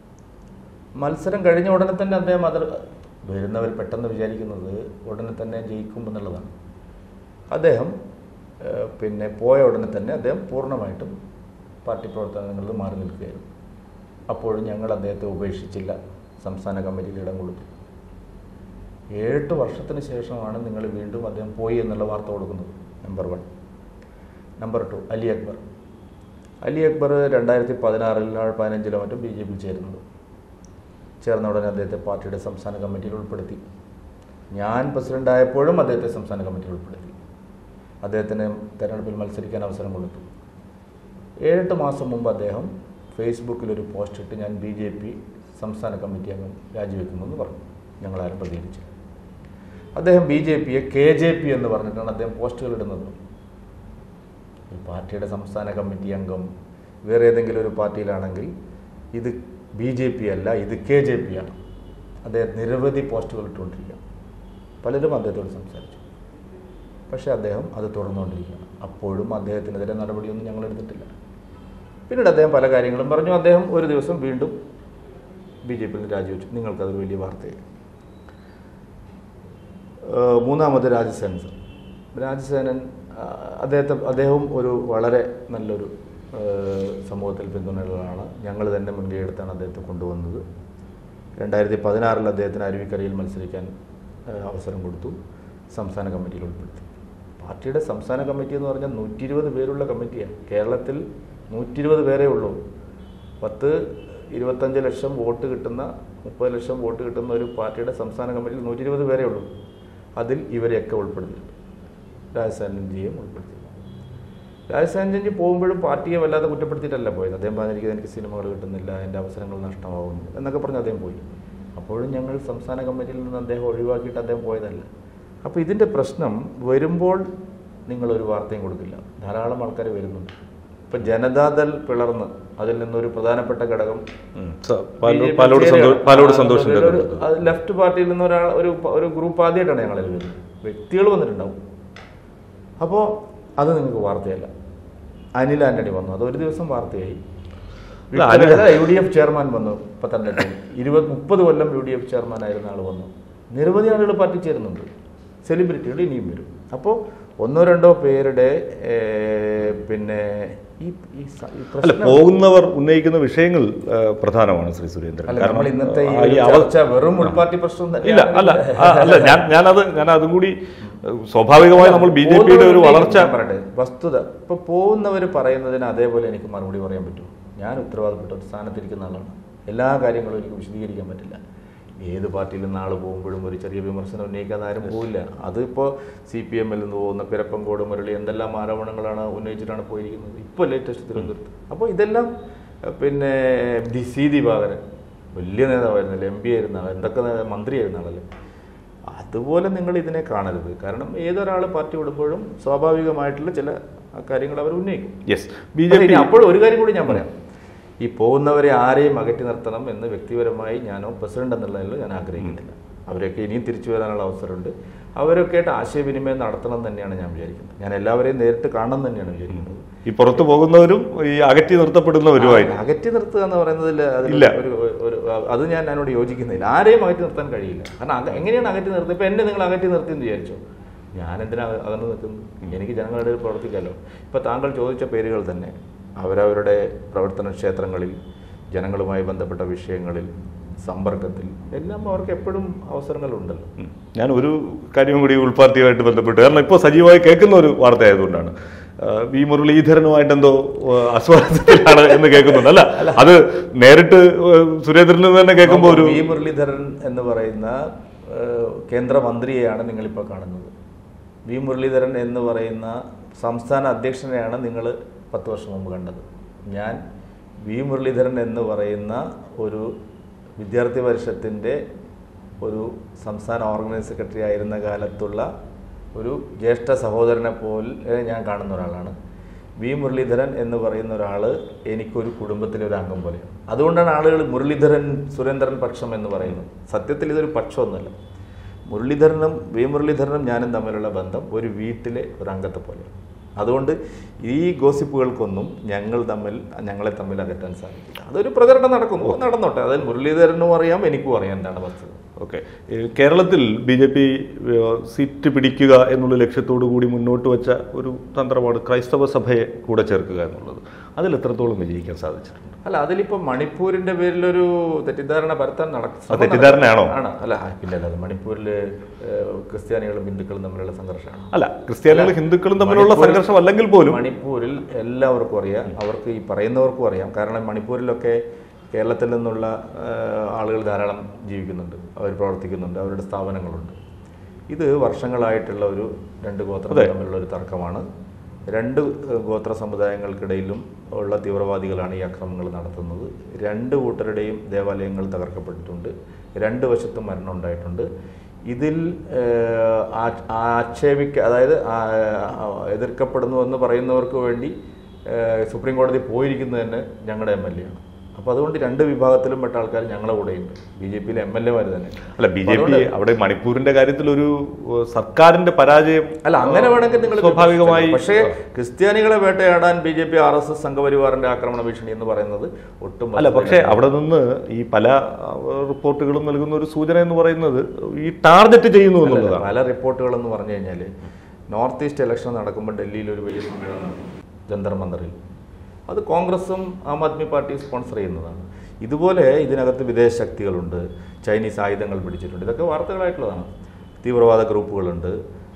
മത്സരം കഴിഞ്ഞ ഉടനെ തന്നെ അദ്ദേഹം അത് വരുന്നവർ പെട്ടെന്ന് വിചാരിക്കുന്നത് ഉടനെ തന്നെ ജയിക്കും എന്നുള്ളതാണ് അദ്ദേഹം ഏഹ്, പിന്നെ പോയ ഉടനെ തന്നെ അദ്ദേഹം പൂർണ്ണമായിട്ടും പാർട്ടി പ്രവർത്തനങ്ങളിൽ നിന്ന് മാറി നിൽക്കുകയായിരുന്നു അപ്പോഴും ഞങ്ങൾ അദ്ദേഹത്തെ ഉപേക്ഷിച്ചില്ല സംസ്ഥാന കമ്മിറ്റിയിൽ ഇടം കൊടുത്തു ഏഴെട്ട് വർഷത്തിന് ശേഷമാണ് നിങ്ങൾ വീണ്ടും അദ്ദേഹം പോയി എന്നുള്ള വാർത്ത കൊടുക്കുന്നത് number one number two Ali Akbar Ali Akbar രണ്ടായിരത്തി പതിനാറിൽ പതിനഞ്ചിലോ മറ്റും ബി ജെ പിയിൽ ചേരുന്നത് ചേർന്ന ഉടനെ അദ്ദേഹത്തെ പാർട്ടിയുടെ സംസ്ഥാന കമ്മിറ്റിയിൽ ഉൾപ്പെടുത്തി ഞാൻ പ്രസിഡന്റ് ആയപ്പോഴും അദ്ദേഹത്തെ സംസ്ഥാന കമ്മിറ്റിയിൽ ഉൾപ്പെടുത്തി അദ്ദേഹത്തിന് തെരഞ്ഞെടുപ്പിൽ മത്സരിക്കാൻ അവസരം കൊടുത്തു ഏഴെട്ട് മാസം മുമ്പ് അദ്ദേഹം ഫേസ്ബുക്കിൽ ഒരു പോസ്റ്റ് ഇട്ട് ഞാൻ ബി ജെ പി സംസ്ഥാന കമ്മിറ്റി അംഗം രാജിവെക്കുമെന്ന് പറഞ്ഞു ഞങ്ങളാരും പ്രതികരിച്ചില്ല അദ്ദേഹം ബി ജെ പിയെ കെ ജെ പി എന്ന് പറഞ്ഞിട്ടാണ് അദ്ദേഹം പോസ്റ്റുകൾ ഇടുന്നത് ഈ പാർട്ടിയുടെ സംസ്ഥാന കമ്മിറ്റി അംഗം വേറെ ഏതെങ്കിലും ഒരു പാർട്ടിയിലാണെങ്കിൽ ഇത് ബി ജെ പി അല്ല ഇത് കെ ജെ പി ആണ് അദ്ദേഹം നിരവധി പോസ്റ്റുകൾ ഇട്ടുകൊണ്ടിരിക്കുക പലരും അദ്ദേഹത്തോട് സംസാരിച്ചു പക്ഷേ അദ്ദേഹം അത് തുടർന്നുകൊണ്ടിരിക്കുകയാണ് അപ്പോഴും അദ്ദേഹത്തിനെതിരെ നടപടിയൊന്നും ഞങ്ങൾ എടുത്തിട്ടില്ല പിന്നീട് അദ്ദേഹം പല കാര്യങ്ങളും പറഞ്ഞു അദ്ദേഹം ഒരു ദിവസം വീണ്ടും ബി ജെ പിയിൽ നിന്ന് രാജിവെച്ചു നിങ്ങൾക്കതൊരു വലിയ വാർത്തയായി ഏഹ് മൂന്നാമത് രാജസേനൻ സർ രാജസേനൻ ആ, അദ്ദേഹത്തെ അദ്ദേഹവും ഒരു വളരെ നല്ലൊരു ആ, സമൂഹത്തിൽ പിന്തുണയുള്ളതാണ് ഞങ്ങൾ തന്നെ മുൻകൈ എടുത്താണ് അദ്ദേഹത്തെ കൊണ്ടുവന്നത് രണ്ടായിരത്തി പതിനാറിൽ അദ്ദേഹത്തിന് അരുവിക്കരയിൽ മത്സരിക്കാൻ ആ, അവസരം കൊടുത്തു സംസ്ഥാന കമ്മിറ്റിയിൽ ഉൾപ്പെടുത്തി പാർട്ടിയുടെ സംസ്ഥാന കമ്മിറ്റി എന്ന് പറഞ്ഞാൽ നൂറ്റി ഇരുപത് പേരുള്ള കമ്മിറ്റിയാണ് കേരളത്തിൽ നൂറ്റി ഇരുപത് പേരേ ഉള്ളൂ പത്ത് ഇരുപത്തഞ്ച് ലക്ഷം വോട്ട് കിട്ടുന്ന മുപ്പത് ലക്ഷം വോട്ട് കിട്ടുന്ന ഒരു പാർട്ടിയുടെ സംസ്ഥാന കമ്മിറ്റിയിൽ നൂറ്റി ഇരുപത് പേരേ ഉള്ളൂ അതിൽ ഇവരെയൊക്കെ ഉൾപ്പെടുത്തിയിട്ടുണ്ട് രാജസ്ഥാനിജിയും ഉൾപ്പെടുത്തി രാജസ്ഥാനിജി പോകുമ്പോഴും പാർട്ടിയെ വല്ലാതെ കുറ്റപ്പെടുത്തിയിട്ടല്ല പോയത് അദ്ദേഹം പറഞ്ഞിരിക്കുന്നത് എനിക്ക് സിനിമകൾ കിട്ടുന്നില്ല എൻ്റെ അവസരങ്ങൾ നഷ്ടമാകുന്നു എന്നൊക്കെ പറഞ്ഞ് അദ്ദേഹം പോയി അപ്പോഴും ഞങ്ങൾ സംസ്ഥാന കമ്മിറ്റിയിൽ നിന്ന് അദ്ദേഹം ഒഴിവാക്കിയിട്ട് അദ്ദേഹം പോയതല്ല അപ്പോൾ ഇതിൻ്റെ പ്രശ്നം വരുമ്പോൾ നിങ്ങളൊരു വാർത്തയും കൊടുക്കില്ല ധാരാളം ആൾക്കാർ വരുന്നുണ്ട് ഇപ്പം ജനതാദൾ പിളർന്ന് അതിൽ നിന്നൊരു പ്രധാനപ്പെട്ട ഘടകം ഉം. സ- പാലോ- BJP പാലോട് സന്തോ- ചേരുകയാണ്. പാലോട് ആ, സന്തോഷിന്റെ ഒരു- അത് ലെഫ്റ്റ് പാർട്ടിയിൽ നിന്ന് ഒരാൾ ഒരു ഒരു ഗ്രൂപ്പ് ആദ്യമായിട്ടാണ് ഞങ്ങളിൽ വരുന്നത് വ്യക്തികൾ വന്നിട്ടുണ്ടാവും അപ്പോൾ അത് നിങ്ങൾക്ക് വാർത്തയല്ല അനിൽ ആന്റണി വന്നു അത് ഒരു ദിവസം വാർത്തയായി അല്ല, Anil- U D F chairman വന്നു പത്തനംതിട്ടയിൽ ഇരുപത് മുപ്പത് കൊല്ലം യു ഡി എഫ് ചെയർമാൻ ആയിരുന്ന ആൾ വന്നു നിരവധി ആളുകൾ പാർട്ടി ചേരുന്നുണ്ട് സെലിബ്രിറ്റികൾ ഇനിയും വരും അപ്പോൾ ഒന്നോ രണ്ടോ പേരുടെ ഏ, പിന്നെ ഈ ഈ സ- ഈ അല്ല പ്രശ്നം പോകുന്നവർ ഉന്നയിക്കുന്ന വിഷയങ്ങൾ ആ, പ്രധാനമാണ് ശ്രീ സുരേന്ദ്രൻ അല്ല നമ്മൾ ഇന്നത്തെ ഈ ആ, ഒരു ഈ അവ- ചർച്ച വെറും ഉൾപാർട്ടി പ്രശ്നം ഇല്ല അല്ല ആ, അല്ല ഞാൻ ഞാനത് ഞാൻ അതും കൂടി ഏഹ്, സ്വാഭാവികമായി നമ്മൾ ബി ജെ പിയുടെ ഒരു വളർച്ച ഞാൻ പറയട്ടെ വസ്തുത ഇപ്പൊ പോകുന്നവർ പറയുന്നതിന് അതേപോലെ എനിക്ക് മറുപടി പറയാൻ പറ്റും ഞാൻ ഉത്തരവാദപ്പെട്ട ഒരു സ്ഥാനത്തിരിക്കുന്ന ആളാണ് എല്ലാ കാര്യങ്ങളും എനിക്ക് വിശദീകരിക്കാൻ പറ്റില്ല ഏത് പാർട്ടിയിൽ നിന്ന് ആൾ പോകുമ്പോഴും ഒരു ചെറിയ വിമർശനം ഉന്നയിക്കാതെ ആരും പോവില്ല അതിപ്പോൾ സി പി എമ്മിൽ നിന്ന് പോകുന്ന പിരപ്പങ്കോട് മുരളി എന്തെല്ലാം ആരോപണങ്ങളാണ് ഉന്നയിച്ചിട്ടാണ് പോയിരിക്കുന്നത് ഇപ്പോൾ ലേറ്റസ്റ്റ് തിരുവനന്തപുരത്ത് അപ്പോൾ ഇതെല്ലാം ഏഹ്, പിന്നെ ഡി സി ദിവാകരൻ വലിയ നേതാവായിരുന്നല്ലേ എം പി ആയിരുന്ന ആൾ, എന്തൊക്കെ നേ- മന്ത്രിയായിരുന്ന ആളല്ലേ അതുപോലെ നിങ്ങൾ ഇതിനെ കാണരുത് കാരണം ഏതൊരാൾ പാർട്ടി വിടുമ്പോഴും സ്വാഭാവികമായിട്ടുള്ള ചില കാര്യങ്ങൾ അവർ ഉന്നയിക്കും യെസ് ബി ജെ പക്ഷേ പി ഇനി അപ്പോൾ ഒരു കാര്യം കൂടി ഞാൻ പറയാം ഈ പോകുന്നവരെ ആരെയും അകറ്റി നിർത്തണം എന്ന് വ്യക്തിപരമായി ഞാനോ പ്രസിഡന്റ് എന്നുള്ളതിലോ ഞാൻ ആഗ്രഹിക്കുന്നില്ല അവരൊക്കെ ഇനിയും തിരിച്ചു വരാനുള്ള അവസരമുണ്ട് അവരൊക്കെ ആയിട്ട് ആശയവിനിമയം നടത്തണം എന്ന് തന്നെയാണ് ഞാൻ വിചാരിക്കുന്നത് ഞാൻ എല്ലാവരെയും നേരിട്ട് കാണണം എന്ന് തന്നെയാണ് വിചാരിക്കുന്നത് ഈ പുറത്തു പോകുന്നവരും ഈ അകറ്റി നിർത്തപ്പെടുന്നവരുമായി ആ, അകറ്റി നിർത്തുക എന്ന് പറയുന്നതിൽ അതിൽ ഇല്ല. ഒരു ഒരു അത് ഞാൻ എന്നോട് യോജിക്കുന്നില്ല ആരെയും അകറ്റി നിർത്താൻ കഴിയില്ല കാരണം അക- എങ്ങനെയാണ് അകറ്റി നിർത്തുക ഇപ്പം എന്നെ നിങ്ങൾ അകറ്റി നിർത്തി എന്ന് വിചാരിച്ചോ ഞാൻ എന്തിനാ അകന്നു നിൽക്കുന്നു എനിക്ക് ജനങ്ങളുടെ ഇടയിൽ പ്രവർത്തിക്കാമല്ലോ ഇപ്പം താങ്കൾ ചോദിച്ച പേരുകൾ തന്നെ അവരവരുടെ പ്രവർത്തന ക്ഷേത്രങ്ങളിൽ ജനങ്ങളുമായി ബന്ധപ്പെട്ട വിഷയങ്ങളിൽ സമ്പർക്കത്തിൽ എല്ലാം അവർക്ക് എപ്പോഴും അവസരങ്ങളുണ്ടല്ലോ ഉം. ഞാൻ ഒരു കാര്യം കൂടി ഉൾപാർട്ടിയുമായിട്ട് ബന്ധപ്പെട്ട് കാരണം ഇപ്പോൾ സജീവമായി കേൾക്കുന്ന ഒരു വാർത്തയായതുകൊണ്ടാണ് ആ, വി മുരളീധരനുമായിട്ട് എന്തോ ആ, അസ്വാരസ്യത്തിലാണ് എന്ന് കേൾക്കുന്നുണ്ട് അല്ല അത് നേരിട്ട് ആ, സുരേന്ദ്രനിൽ നിന്ന് തന്നെ കേൾക്കുമ്പോൾ ഒരു വി മുരളീധരൻ എന്ന് പറയുന്ന ഏഹ്, കേന്ദ്രമന്ത്രിയെയാണ് നിങ്ങളിപ്പോൾ കാണുന്നത് വി മുരളീധരൻ എന്ന് പറയുന്ന സംസ്ഥാന അധ്യക്ഷനെയാണ് നിങ്ങൾ പത്ത് വർഷം മുമ്പ് കണ്ടത് ഞാൻ വി മുരളീധരൻ എന്ന് പറയുന്ന ഒരു വിദ്യാർത്ഥി പരിഷത്തിൻ്റെ ഒരു സംസ്ഥാന ഓർഗനൈസ് സെക്രട്ടറി ആയിരുന്ന കാലത്തുള്ള ഒരു ജ്യേഷ്ഠ സഹോദരനെ പോലെ ഞാൻ കാണുന്ന ഒരാളാണ് വി മുരളീധരൻ എന്ന് പറയുന്ന ഒരാൾ എനിക്കൊരു കുടുംബത്തിലെ ഒരു അംഗം പോലെയാണ് അതുകൊണ്ടാണ് ആളുകൾ മുരളീധരൻ സുരേന്ദ്രൻ പക്ഷം എന്ന് പറയുന്നത് സത്യത്തിൽ ഇതൊരു പക്ഷമൊന്നുമല്ല മുരളീധരനും വി മുരളീധരനും ഞാനും തമ്മിലുള്ള ബന്ധം ഒരു വീട്ടിലെ ഒരു അംഗത്തെ പോലെയാണ് അതുകൊണ്ട് ഈ ഗോസിപ്പുകൾക്കൊന്നും ഞങ്ങൾ തമ്മിൽ ഞങ്ങളെ തമ്മിൽ അകറ്റാൻ സാധിക്കില്ല അതൊരു പ്രചരണം നടക്കുന്നു നടന്നോട്ടെ അതിൽ മുരളീധരനും അറിയാം എനിക്കും അറിയാം എന്താണ് വസ്തുത ഓക്കെ കേരളത്തിൽ ബി ജെ പി സീറ്റ് പിടിക്കുക എന്നുള്ള ലക്ഷ്യത്തോടു കൂടി മുന്നോട്ട് വെച്ച ഒരു തന്ത്രമാണ് ക്രൈസ്തവ സഭയെ കൂടെ ചേർക്കുക എന്നുള്ളത് അതിൽ എത്രത്തോളം വിജയിക്കാൻ സാധിച്ചിട്ടുണ്ട് അല്ല അതിലിപ്പോ മണിപ്പൂരിന്റെ പേരിലൊരു തെറ്റിദ്ധാരണ പരത്താൻ ആ നടക്കും തെറ്റിദ്ധാരണയാണോ? ആണ് അല്ല ആ, പിന്നെ അല്ല മണിപ്പൂരിൽ ക്രിസ്ത്യാനികളും ഹിന്ദുക്കളും തമ്മിലുള്ള സംഘർഷമാണ് അല്ല ക്രിസ്ത്യാനികളും ഹിന്ദുക്കളും തമ്മിലുള്ള മണിപ്പൂരിൽ- സംഘർഷം അല്ലെങ്കിൽ പോലും മണിപ്പൂരിൽ എല്ലാവർക്കും അറിയാം അവർക്ക് ഈ പറയുന്നവർക്കും അറിയാം കാരണം മണിപ്പൂരിലൊക്കെ കേരളത്തിൽ നിന്നുള്ള ആ, ആളുകൾ ധാരാളം ജീവിക്കുന്നുണ്ട് അവർ പ്രവർത്തിക്കുന്നുണ്ട് അവരുടെ സ്ഥാപനങ്ങളുണ്ട് ഇത് വർഷങ്ങളായിട്ടുള്ള ഒരു രണ്ട് ഗോത്രങ്ങൾ അതെ. തമ്മിലുള്ള ഒരു തർക്കമാണ് രണ്ട് ഏഹ്, ഗോത്ര സമുദായങ്ങൾക്കിടയിലും ഉള്ള തീവ്രവാദികളാണ് ഈ അക്രമങ്ങൾ നടത്തുന്നത് രണ്ട് കൂട്ടരുടെയും ദേവാലയങ്ങൾ തകർക്കപ്പെട്ടിട്ടുണ്ട് രണ്ട് വശത്തും മരണം ഉണ്ടായിട്ടുണ്ട് ഇതിൽ ഏഹ്, ആ- ആക്ഷേപിക്ക അതായത് ആ- ആ- എതിർക്കപ്പെടുന്നു എന്ന് പറയുന്നവർക്ക് വേണ്ടി ഏഹ്, സുപ്രീം കോടതി പോയിരിക്കുന്നത് തന്നെ ഞങ്ങളുടെ എം എൽ എ ആണ് അപ്പോൾ അതുകൊണ്ട് രണ്ട് വിഭാഗത്തിലും പെട്ട ആൾക്കാർ ഞങ്ങളുടെ കൂടെയുണ്ട് ബി ജെ പിയിലെ എം എൽ എമാർ തന്നെ അല്ല ബി ജെ പി അവിടെ മണിപ്പൂരിന്റെ കാര്യത്തിൽ ഒരു ഏഹ്, സർക്കാരിന്റെ പരാജയം അല്ല അങ്ങനെ വേണമെങ്കിൽ നിങ്ങൾ സ്വാഭാവികമായി പക്ഷേ ക്രിസ്ത്യാനികളെ വേട്ടയാടാൻ B J P R S S സംഘപരിവാറിന്റെ ആക്രമണ ഭീഷണി എന്ന് പറയുന്നത് ഒട്ടും അല്ല പക്ഷേ അവിടെ നിന്ന് ഈ പല ഏഹ്, റിപ്പോർട്ടുകളും നൽകുന്ന ഒരു സൂചന എന്ന് പറയുന്നത് ഈ ടാർഗറ്റ് ചെയ്യുന്നു അല്ല, എന്നുള്ളതാണ് പല റിപ്പോർട്ടുകളെന്ന് പറഞ്ഞു കഴിഞ്ഞാൽ നോർത്ത് ഈസ്റ്റ് ഇലക്ഷൻ നടക്കുമ്പോൾ ഡൽഹിയിൽ ഒരു വലിയ സമ്മേളനം ജന്തർ മന്ദറിൽ അത് കോൺഗ്രസും ആം ആദ്മി പാർട്ടിയും സ്പോൺസർ ചെയ്യുന്നതാണ് ഇതുപോലെ ഇതിനകത്ത് വിദേശ ശക്തികളുണ്ട് ചൈനീസ് ആയുധങ്ങൾ പിടിച്ചിട്ടുണ്ട് ഇതൊക്കെ വാർത്തകളായിട്ടുള്ളതാണ് തീവ്രവാദ ഗ്രൂപ്പുകളുണ്ട്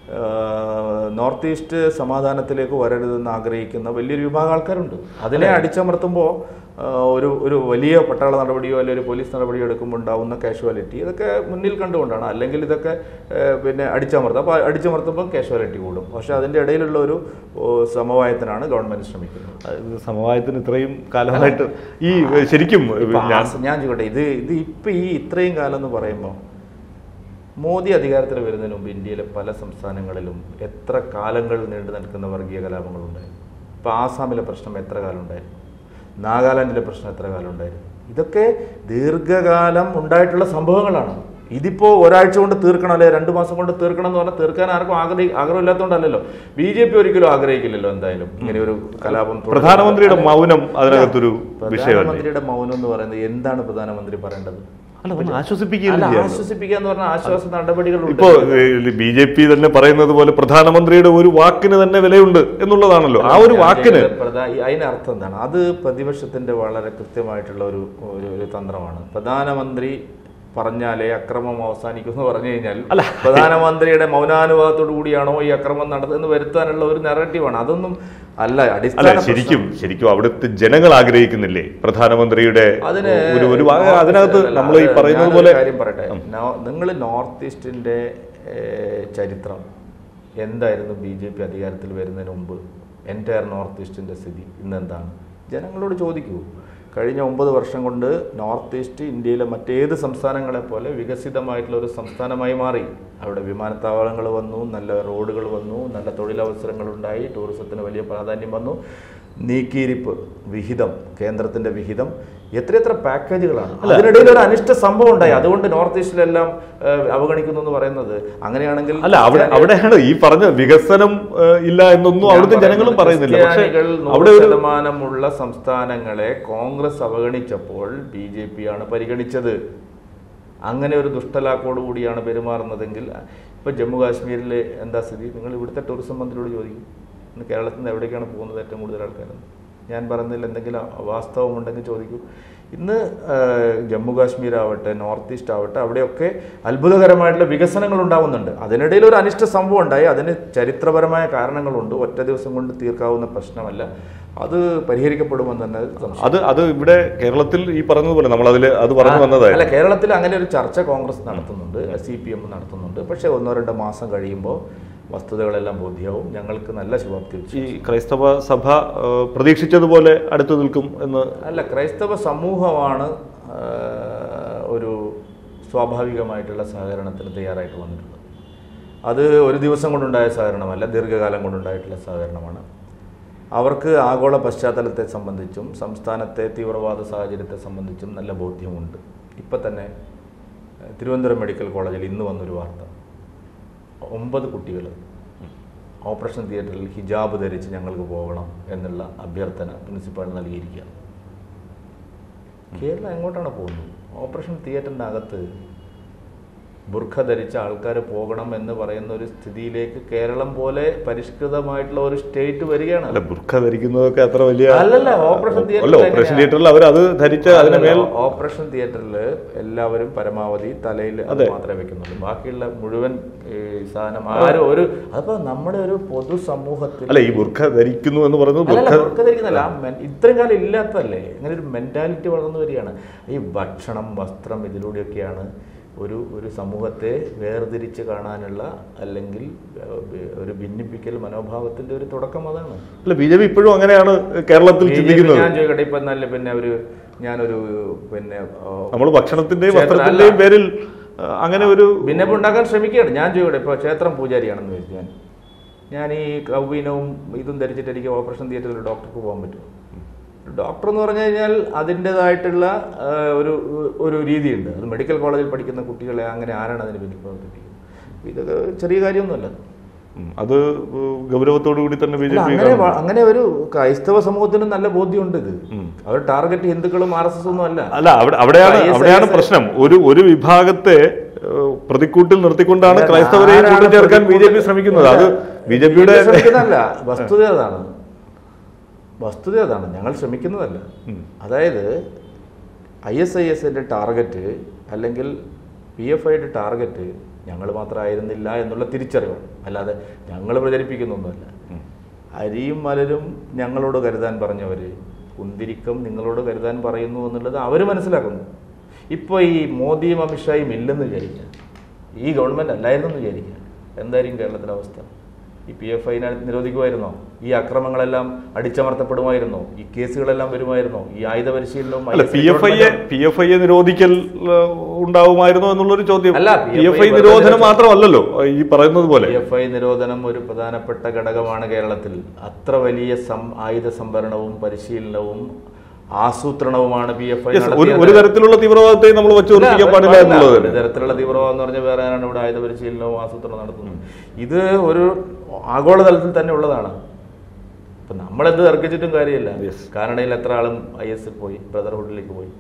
ആഹ് നോർത്ത് ഈസ്റ്റ് സമാധാനത്തിലേക്ക് വരരുതെന്ന് ആഗ്രഹിക്കുന്ന വലിയൊരു വിഭാഗം ആൾക്കാരുണ്ട് അതിനെ അടിച്ചമർത്തുമ്പോൾ ആഹ് ഒരു ഒരു വലിയ പട്ടാള നടപടിയോ അല്ലെങ്കിൽ ഒരു പോലീസ് നടപടിയോ എടുക്കുമ്പോൾ ഉണ്ടാവുന്ന കാഷ്വാലിറ്റി ഇതൊക്കെ മുന്നിൽ കണ്ടുകൊണ്ടാണ് അല്ലെങ്കിൽ ഇതൊക്കെ ആഹ് പിന്നെ അടിച്ചമർത്തും അപ്പോൾ അടിച്ചമർത്തുമ്പോൾ കാഷ്വാലിറ്റി കൂടും പക്ഷേ അതിൻ്റെ ഇടയിലുള്ള ഒരു ഓ, സമവായത്തിനാണ് ഗവൺമെൻറ് ശ്രമിക്കുന്നത് അത് സമവായത്തിന് ഇത്രയും കാലമായിട്ട് ഈ ശരിക്കും ഇപ്പൊ ഞാൻ ആസ്- ഞാൻ ചോദിക്കട്ടെ ഇത് ഇത് ഇപ്പൊ ഈ ഇത്രയും കാലം എന്ന് പറയുമ്പോൾ മോദി അധികാരത്തിൽ വരുന്നതിന് മുമ്പ് ഇന്ത്യയിലെ പല സംസ്ഥാനങ്ങളിലും എത്ര കാലങ്ങൾ നീണ്ടു നിൽക്കുന്ന വർഗീയ കലാപങ്ങളുണ്ടായി ഇപ്പൊ ആസാമിലെ പ്രശ്നം എത്ര കാലം ഉണ്ടായിരുന്നു നാഗാലാൻഡിലെ പ്രശ്നം എത്ര കാലം ഉണ്ടായിരുന്നു ഇതൊക്കെ ദീർഘകാലം ഉണ്ടായിട്ടുള്ള സംഭവങ്ങളാണ് ഇതിപ്പോ ഒരാഴ്ച കൊണ്ട് തീർക്കണം അല്ലെ രണ്ടു മാസം കൊണ്ട് തീർക്കണം എന്ന് പറഞ്ഞാൽ തീർക്കാൻ ആർക്കും ആഗ്രഹി ആഗ്രഹമില്ലാത്തതുകൊണ്ടല്ലല്ലോ ബി ജെ പി ഒരിക്കലും ആഗ്രഹിക്കില്ലല്ലോ എന്തായാലും ഇങ്ങനെ ഒരു കലാപം തുടരുക. പ്രധാനമന്ത്രിയുടെ മൗനം അതിനകത്തൊരു വിഷയമല്ലേ പ്രധാനമന്ത്രിയുടെ മൗനം എന്ന് പറയുന്നത് എന്താണ് പ്രധാനമന്ത്രി പറയേണ്ടത് അല്ല ഒന്ന് അല്ല, ആശ്വസിപ്പിക്കുകയും ആശ്വസിപ്പിക്കുക എന്ന് പറഞ്ഞാൽ ആശ്വാസ നടപടികളുണ്ട് ഇപ്പോ ബി ജെ പി തന്നെ പറയുന്നത് പോലെ പ്രധാനമന്ത്രിയുടെ ഒരു വാക്കിന് തന്നെ വിലയുണ്ട് എന്നുള്ളതാണല്ലോ ആ ഒരു ഞാൻ വാക്കിന് ചെയ്യുന്നത് പ്രധാ- ഈ അതിനർത്ഥം എന്താണ് അത് പ്രതിപക്ഷത്തിന്റെ വളരെ കൃത്യമായിട്ടുള്ള ഒരു ഒരു ഒരു തന്ത്രമാണ് പ്രധാനമന്ത്രി പറഞ്ഞാലേ അക്രമം അവസാനിക്കും എന്ന് പറഞ്ഞു കഴിഞ്ഞാൽ പ്രധാനമന്ത്രിയുടെ മൗനാനുവാദത്തോടു കൂടിയാണോ ഈ അക്രമം നടത്തുന്നത് വരുത്താനുള്ള ഒരു നെറേറ്റീവാണ് അതൊന്നും അല്ല അല്ല അടിസ്ഥാന ശരിക്കും ശരിക്കും അവിടുത്തെ ജനങ്ങൾ ആഗ്രഹിക്കുന്നില്ലേ പ്രധാനമന്ത്രിയുടെ അതിന് ഒരു ഒരു ഭാഗം നോർത്ത് അതിനകത്ത് ഈസ്റ്റ് നമ്മൾ ഈ അല്ല, പറയുന്നത് ഞാനൊരു പോലെ കാര്യം പറയട്ടെ നിങ്ങൾ നോർത്ത് ഈസ്റ്റിന്റെ ഏഹ്, ചരിത്രം എന്തായിരുന്നു ബി ജെ പി അധികാരത്തിൽ വരുന്നതിന് മുമ്പ് എൻറ്റയർ നോർത്ത് ഈസ്റ്റിന്റെ സ്ഥിതി ഇന്ന് എന്താണ് ജനങ്ങളോട് ചോദിക്കൂ കഴിഞ്ഞ ഒമ്പത് വർഷം കൊണ്ട് നോർത്ത് ഈസ്റ്റ് ഇന്ത്യയിലെ മറ്റേത് സംസ്ഥാനങ്ങളെ പോലെ വികസിതമായിട്ടുള്ള ഒരു സംസ്ഥാനമായി മാറി അവിടെ വിമാനത്താവളങ്ങൾ വന്നു നല്ല റോഡുകൾ വന്നു നല്ല തൊഴിലവസരങ്ങൾ ഉണ്ടായി ടൂറിസത്തിന് വലിയ പ്രാധാന്യം വന്നു നീക്കിയിരിപ്പ് വിഹിതം കേന്ദ്രത്തിന്റെ വിഹിതം എത്രയെത്ര പാക്കേജുകളാണ് അതിനിടയിൽ ഒരു അനിഷ്ട സംഭവം ഉണ്ടായി അതുകൊണ്ട് നോർത്ത് ഈസ്റ്റിലെല്ലാം ഏഹ്, അവഗണിക്കുന്നു എന്ന് പറയുന്നത് അങ്ങനെയാണെങ്കിൽ അല്ല അവിടെ അവിടെയാണ് ഈ പറഞ്ഞ വികസനം ഏഹ്, ഇല്ല എന്നൊന്നും ഞാൻ അവിടുത്തെ ജനങ്ങളും പറയുന്നത് പറയുന്നില്ല പക്ഷെ ക്രിസ്ത്യാനികൾ നൂറ് അവിടെ ഒരു ശതമാനമുള്ള സംസ്ഥാനങ്ങളെ കോൺഗ്രസ് അവഗണിച്ചപ്പോൾ ബി ജെ പി ആണ് പരിഗണിച്ചത് അങ്ങനെ ഒരു ദുഷ്ടലാക്കോട് കൂടിയാണ് പെരുമാറുന്നതെങ്കിൽ ഇപ്പൊ ജമ്മു കാശ്മീരിൽ എന്താ സ്ഥിതി നിങ്ങൾ ഇവിടുത്തെ ടൂറിസം മന്ത്രിയോട് ചോദിക്കും ഇന്ന് കേരളത്തിൽ നിന്ന് എവിടേക്കാണ് പോകുന്നത് ഏറ്റവും കൂടുതൽ ആൾക്കാരെന്ന് ഞാൻ പറഞ്ഞതിൽ എന്തെങ്കിലും വാസ്തവമുണ്ടെങ്കിൽ ചോദിക്കൂ ഇന്ന് ആ, ജമ്മു കാശ്മീർ ആവട്ടെ നോർത്ത് ഈസ്റ്റ് ആവട്ടെ അവിടെയൊക്കെ അത്ഭുതകരമായിട്ടുള്ള വികസനങ്ങൾ ഉണ്ടാവുന്നുണ്ട് അതിനിടയിൽ ഒരു അനിഷ്ട സംഭവം ഉണ്ടായി അതിന് ചരിത്രപരമായ കാരണങ്ങളുണ്ട് ഒറ്റ ദിവസം കൊണ്ട് തീർക്കാവുന്ന പ്രശ്നമല്ല അത് പരിഹരിക്കപ്പെടുമെന്ന് തന്നെ സംശയം അത് അത് ഇവിടെ കേരളത്തിൽ ഈ പറഞ്ഞതുപോലെ നമ്മൾ അതിൽ അത് പറഞ്ഞു അല്ല വന്നതായിരുന്നു കേരളത്തിൽ അങ്ങനെ ഒരു ചർച്ച കോൺഗ്രസ് നടത്തുന്നുണ്ട് സി പി എം നടത്തുന്നുണ്ട് പക്ഷേ ഒന്നോ രണ്ടോ മാസം കഴിയുമ്പോൾ വസ്തുതകളെല്ലാം ബോധ്യവും ഞങ്ങൾക്ക് നല്ല ശുഭാപ്തി ഈ വിശ്വാസം. ക്രൈസ്തവ സഭ ഏഹ്, പ്രതീക്ഷിച്ചതുപോലെ അടുത്തു നിൽക്കും എന്ന് അല്ല ക്രൈസ്തവ സമൂഹമാണ് ആ, ഒരു സ്വാഭാവികമായിട്ടുള്ള സഹകരണത്തിന് തയ്യാറായിട്ട് വന്നിട്ടുള്ളത് അത് ഒരു ദിവസം കൊണ്ടുണ്ടായ സഹകരണമല്ല ദീർഘകാലം കൊണ്ടുണ്ടായിട്ടുള്ള സഹകരണമാണ് അവർക്ക് ആഗോള പശ്ചാത്തലത്തെ സംബന്ധിച്ചും സംസ്ഥാനത്തെ തീവ്രവാദ സാഹചര്യത്തെ സംബന്ധിച്ചും നല്ല ബോധ്യമുണ്ട് ഇപ്പം തന്നെ ഏഹ്, തിരുവനന്തപുരം മെഡിക്കൽ കോളേജിൽ ഇന്ന് വന്നൊരു വാർത്ത ഒമ്പത് കുട്ടികൾ ഓപ്പറേഷൻ തിയേറ്ററിൽ ഹിജാബ് ധരിച്ച് ഞങ്ങൾക്ക് പോകണം എന്നുള്ള അഭ്യർത്ഥന പ്രിൻസിപ്പാൾ നൽകിയിരിക്കുകയാണ് കേരളം എങ്ങോട്ടാണ് പോകുന്നത് ഓപ്പറേഷൻ തിയേറ്ററിൻ്റെ അകത്ത് ബുർഖ ധരിച്ച ആൾക്കാർ പോകണം എന്ന് പറയുന്ന ഒരു സ്ഥിതിയിലേക്ക് കേരളം പോലെ പരിഷ്കൃതമായിട്ടുള്ള ഒരു സ്റ്റേറ്റ് വരികയാണ് അല്ല ബുർഖ ധരിക്കുന്നതൊക്കെ അത്ര വലിയ അല്ലല്ല, ഓപ്പറേഷൻ അല്ല തിയേറ്ററിൽ ഓപ്പറേഷൻ എങ്ങനെയാ? തിയേറ്ററിൽ അവർ അത് ധരിച്ച് അതിന് മേൽ അല്ലല്ല, ഓപ്പറേഷൻ തിയേറ്ററിൽ എല്ലാവരും പരമാവധി തലയിൽ അത് മാത്രമേ വെക്കുന്നുള്ളൂ ബാക്കിയുള്ള മുഴുവൻ ഈ സാധനം ആരും ഒരു അപ്പൊ നമ്മുടെ ഒരു പൊതുസമൂഹത്തിൽ അല്ല ഈ ബുർഖ ധരിക്കുന്നു എന്ന് പറയുന്നത് അല്ലല്ല ബുർഖ ബുർക്ക ധരിക്കുന്നില്ല ആ men- ഇത്രയും കാലം ഇല്ലാത്തതല്ലേ ഇങ്ങനെ ഒരു മെന്റാലിറ്റി വളർന്നു വരികയാണ് ഈ ഭക്ഷണം വസ്ത്രം ഇതിലൂടെയൊക്കെയാണ് ഒരു ഒരു സമൂഹത്തെ വേർതിരിച്ച് കാണാനുള്ള അല്ലെങ്കിൽ ഏഹ്, ഒരു ഭിന്നിപ്പിക്കൽ മനോഭാവത്തിന്റെ ഒരു തുടക്കം അതാണ് അല്ല ബി ജെ പി ഇപ്പോഴും അങ്ങനെയാണ് കേരളത്തിൽ BJP ചിന്തിക്കുന്നത് ഞാൻ ചോദിക്കട്ടെ ഇപ്പൊ നല്ല പിന്നെ ഒരു ഞാനൊരു പിന്നെ ഓ, നമ്മൾ ഭക്ഷണത്തിന്റെയും ക്ഷേത്ര- വസ്ത്രത്തിന്റെയും പേരിൽ ആ, അങ്ങനെ ഒരു ഭിന്നപ്പ് ഉണ്ടാക്കാൻ ശ്രമിക്കുകയാണ് ഞാൻ ചോദിക്കട്ടെ ഇപ്പോൾ ക്ഷേത്രം പൂജാരിയാണെന്ന് ചോദിച്ചു ഞാൻ ഞാൻ ഈ കൗബീനവും ഇതും ധരിച്ചിട്ട് എനിക്ക് ഓപ്പറേഷൻ തിയേറ്ററിൽ ഡോക്ടർക്ക് പോകാൻ പറ്റുമോ ഡോക്ടർ എന്ന് പറഞ്ഞു കഴിഞ്ഞാൽ അതിൻ്റെതായിട്ടുള്ള ആ, ഒരു ഒരു രീതിയുണ്ട് അത് മെഡിക്കൽ കോളേജിൽ പഠിക്കുന്ന കുട്ടികളെ അങ്ങനെ ആരാണ് അതിന് പിന്നിൽ പ്രവർത്തിപ്പിക്കുന്നത് ഇതൊക്കെ ചെറിയ കാര്യമൊന്നുമല്ല ഉം, അത് ഗൗരവത്തോടു കൂടി തന്നെ ബി ജെ അല്ല, പി അങ്ങനെ വ- അങ്ങനെ ഒരു ക്രൈസ്തവ സമൂഹത്തിന് നല്ല ബോധ്യമുണ്ട് ഇത് അവർ ടാർഗറ്റ് ഹിന്ദുക്കളും ആർ എസ് എസ് ഒന്നും അല്ല അല്ല അവിടെ അവിടെയാണ് ISIS അവിടെയാണ് പ്രശ്നം ഒരു ഒരു വിഭാഗത്തെ ഏഹ്, പ്രതിക്കൂട്ടിൽ നിർത്തിക്കൊണ്ടാണ് അല്ല, ക്രൈസ്തവരെയും ആരാണ് കൂട്ടിച്ചേർക്കാൻ ബി ജെ പി പ്രതിക്കൂട്ടിൽ- ശ്രമിക്കുന്നത് അത് ബി ജെ പിയുടെ ഇത് ശ്രമിക്കുന്നതല്ല വസ്തുത അതാണ് വസ്തുത അതാണ് ഞങ്ങൾ ശ്രമിക്കുന്നതല്ല അതായത് ഐ എസ് ഐ എസിൻ്റെ ടാർഗറ്റ് അല്ലെങ്കിൽ പി എഫ് ഐയുടെ ടാർഗറ്റ് ഞങ്ങൾ മാത്രമായിരുന്നില്ല എന്നുള്ള തിരിച്ചറിവാണ് അല്ലാതെ ഞങ്ങൾ പ്രചരിപ്പിക്കുന്നൊന്നുമല്ല അരിയും മലരും ഞങ്ങളോട് കരുതാൻ പറഞ്ഞവർ കുന്തിരിക്കം നിങ്ങളോട് കരുതാൻ പറയുന്നു എന്നുള്ളത് അവർ മനസ്സിലാക്കുന്നു ഇപ്പോൾ ഈ മോദിയും അമിത്ഷായും ഇല്ലെന്ന് വിചാരിക്കുക ഈ ഗവൺമെൻറ് അല്ലായിരുന്നു എന്ന് വിചാരിക്കുക എന്തായിരിക്കും കേരളത്തിലെ അവസ്ഥ ഈ പി എഫ് ഐനെ നിരോധിക്കുമായിരുന്നോ ഈ അക്രമങ്ങളെല്ലാം അടിച്ചമർത്തപ്പെടുമായിരുന്നോ ഈ കേസുകളെല്ലാം വരുമായിരുന്നോ ഈ ആയുധ പരിശീലനവും അല്ല പി എഫ് ഐയെ പി എഫ് ഐയെ നിരോധിക്കൽ ഏഹ്, ഉണ്ടാവുമായിരുന്നോ എന്നുള്ളൊരു ചോദ്യം അല്ല, പി എഫ് ഐ PFI നിരോധനം മാത്രമല്ലല്ലോ ഈ പറയുന്നത് പോലെ പി എഫ് ഐ നിരോധനം ഒരു പ്രധാനപ്പെട്ട ഘടകമാണ് കേരളത്തിൽ അത്ര വലിയ സം ആയുധ സംഭരണവും പരിശീലനവും ആസൂത്രണവുമാണ് പി എഫ് ഐ Yes, ഒരു ഒരു തരത്തിലുള്ള തീവ്രവാദത്തെയും നമ്മൾ വെച്ച് ഉറപ്പിക്കാൻ പാടില്ല എന്നുള്ളത് ഒരു തന്നെ. തരത്തിലുള്ള തീവ്രവാദം എന്ന് പറഞ്ഞാൽ വേറെ ആരാണ് ഇവിടെ ആയുധ പരിശീലനവും ആസൂത്രണം നടത്തുന്നത് ഇത് ഒരു ആഗോളതലത്തിൽ തന്നെ ഉള്ളതാണ് ഇപ്പൊ നമ്മളെന്ത് തർക്കിച്ചിട്ടും കാര്യമില്ല Yes. കാനഡയിൽ എത്ര ആളും ഐ എസ് പോയി ബ്രദർഹുഡിലേക്ക് പോയി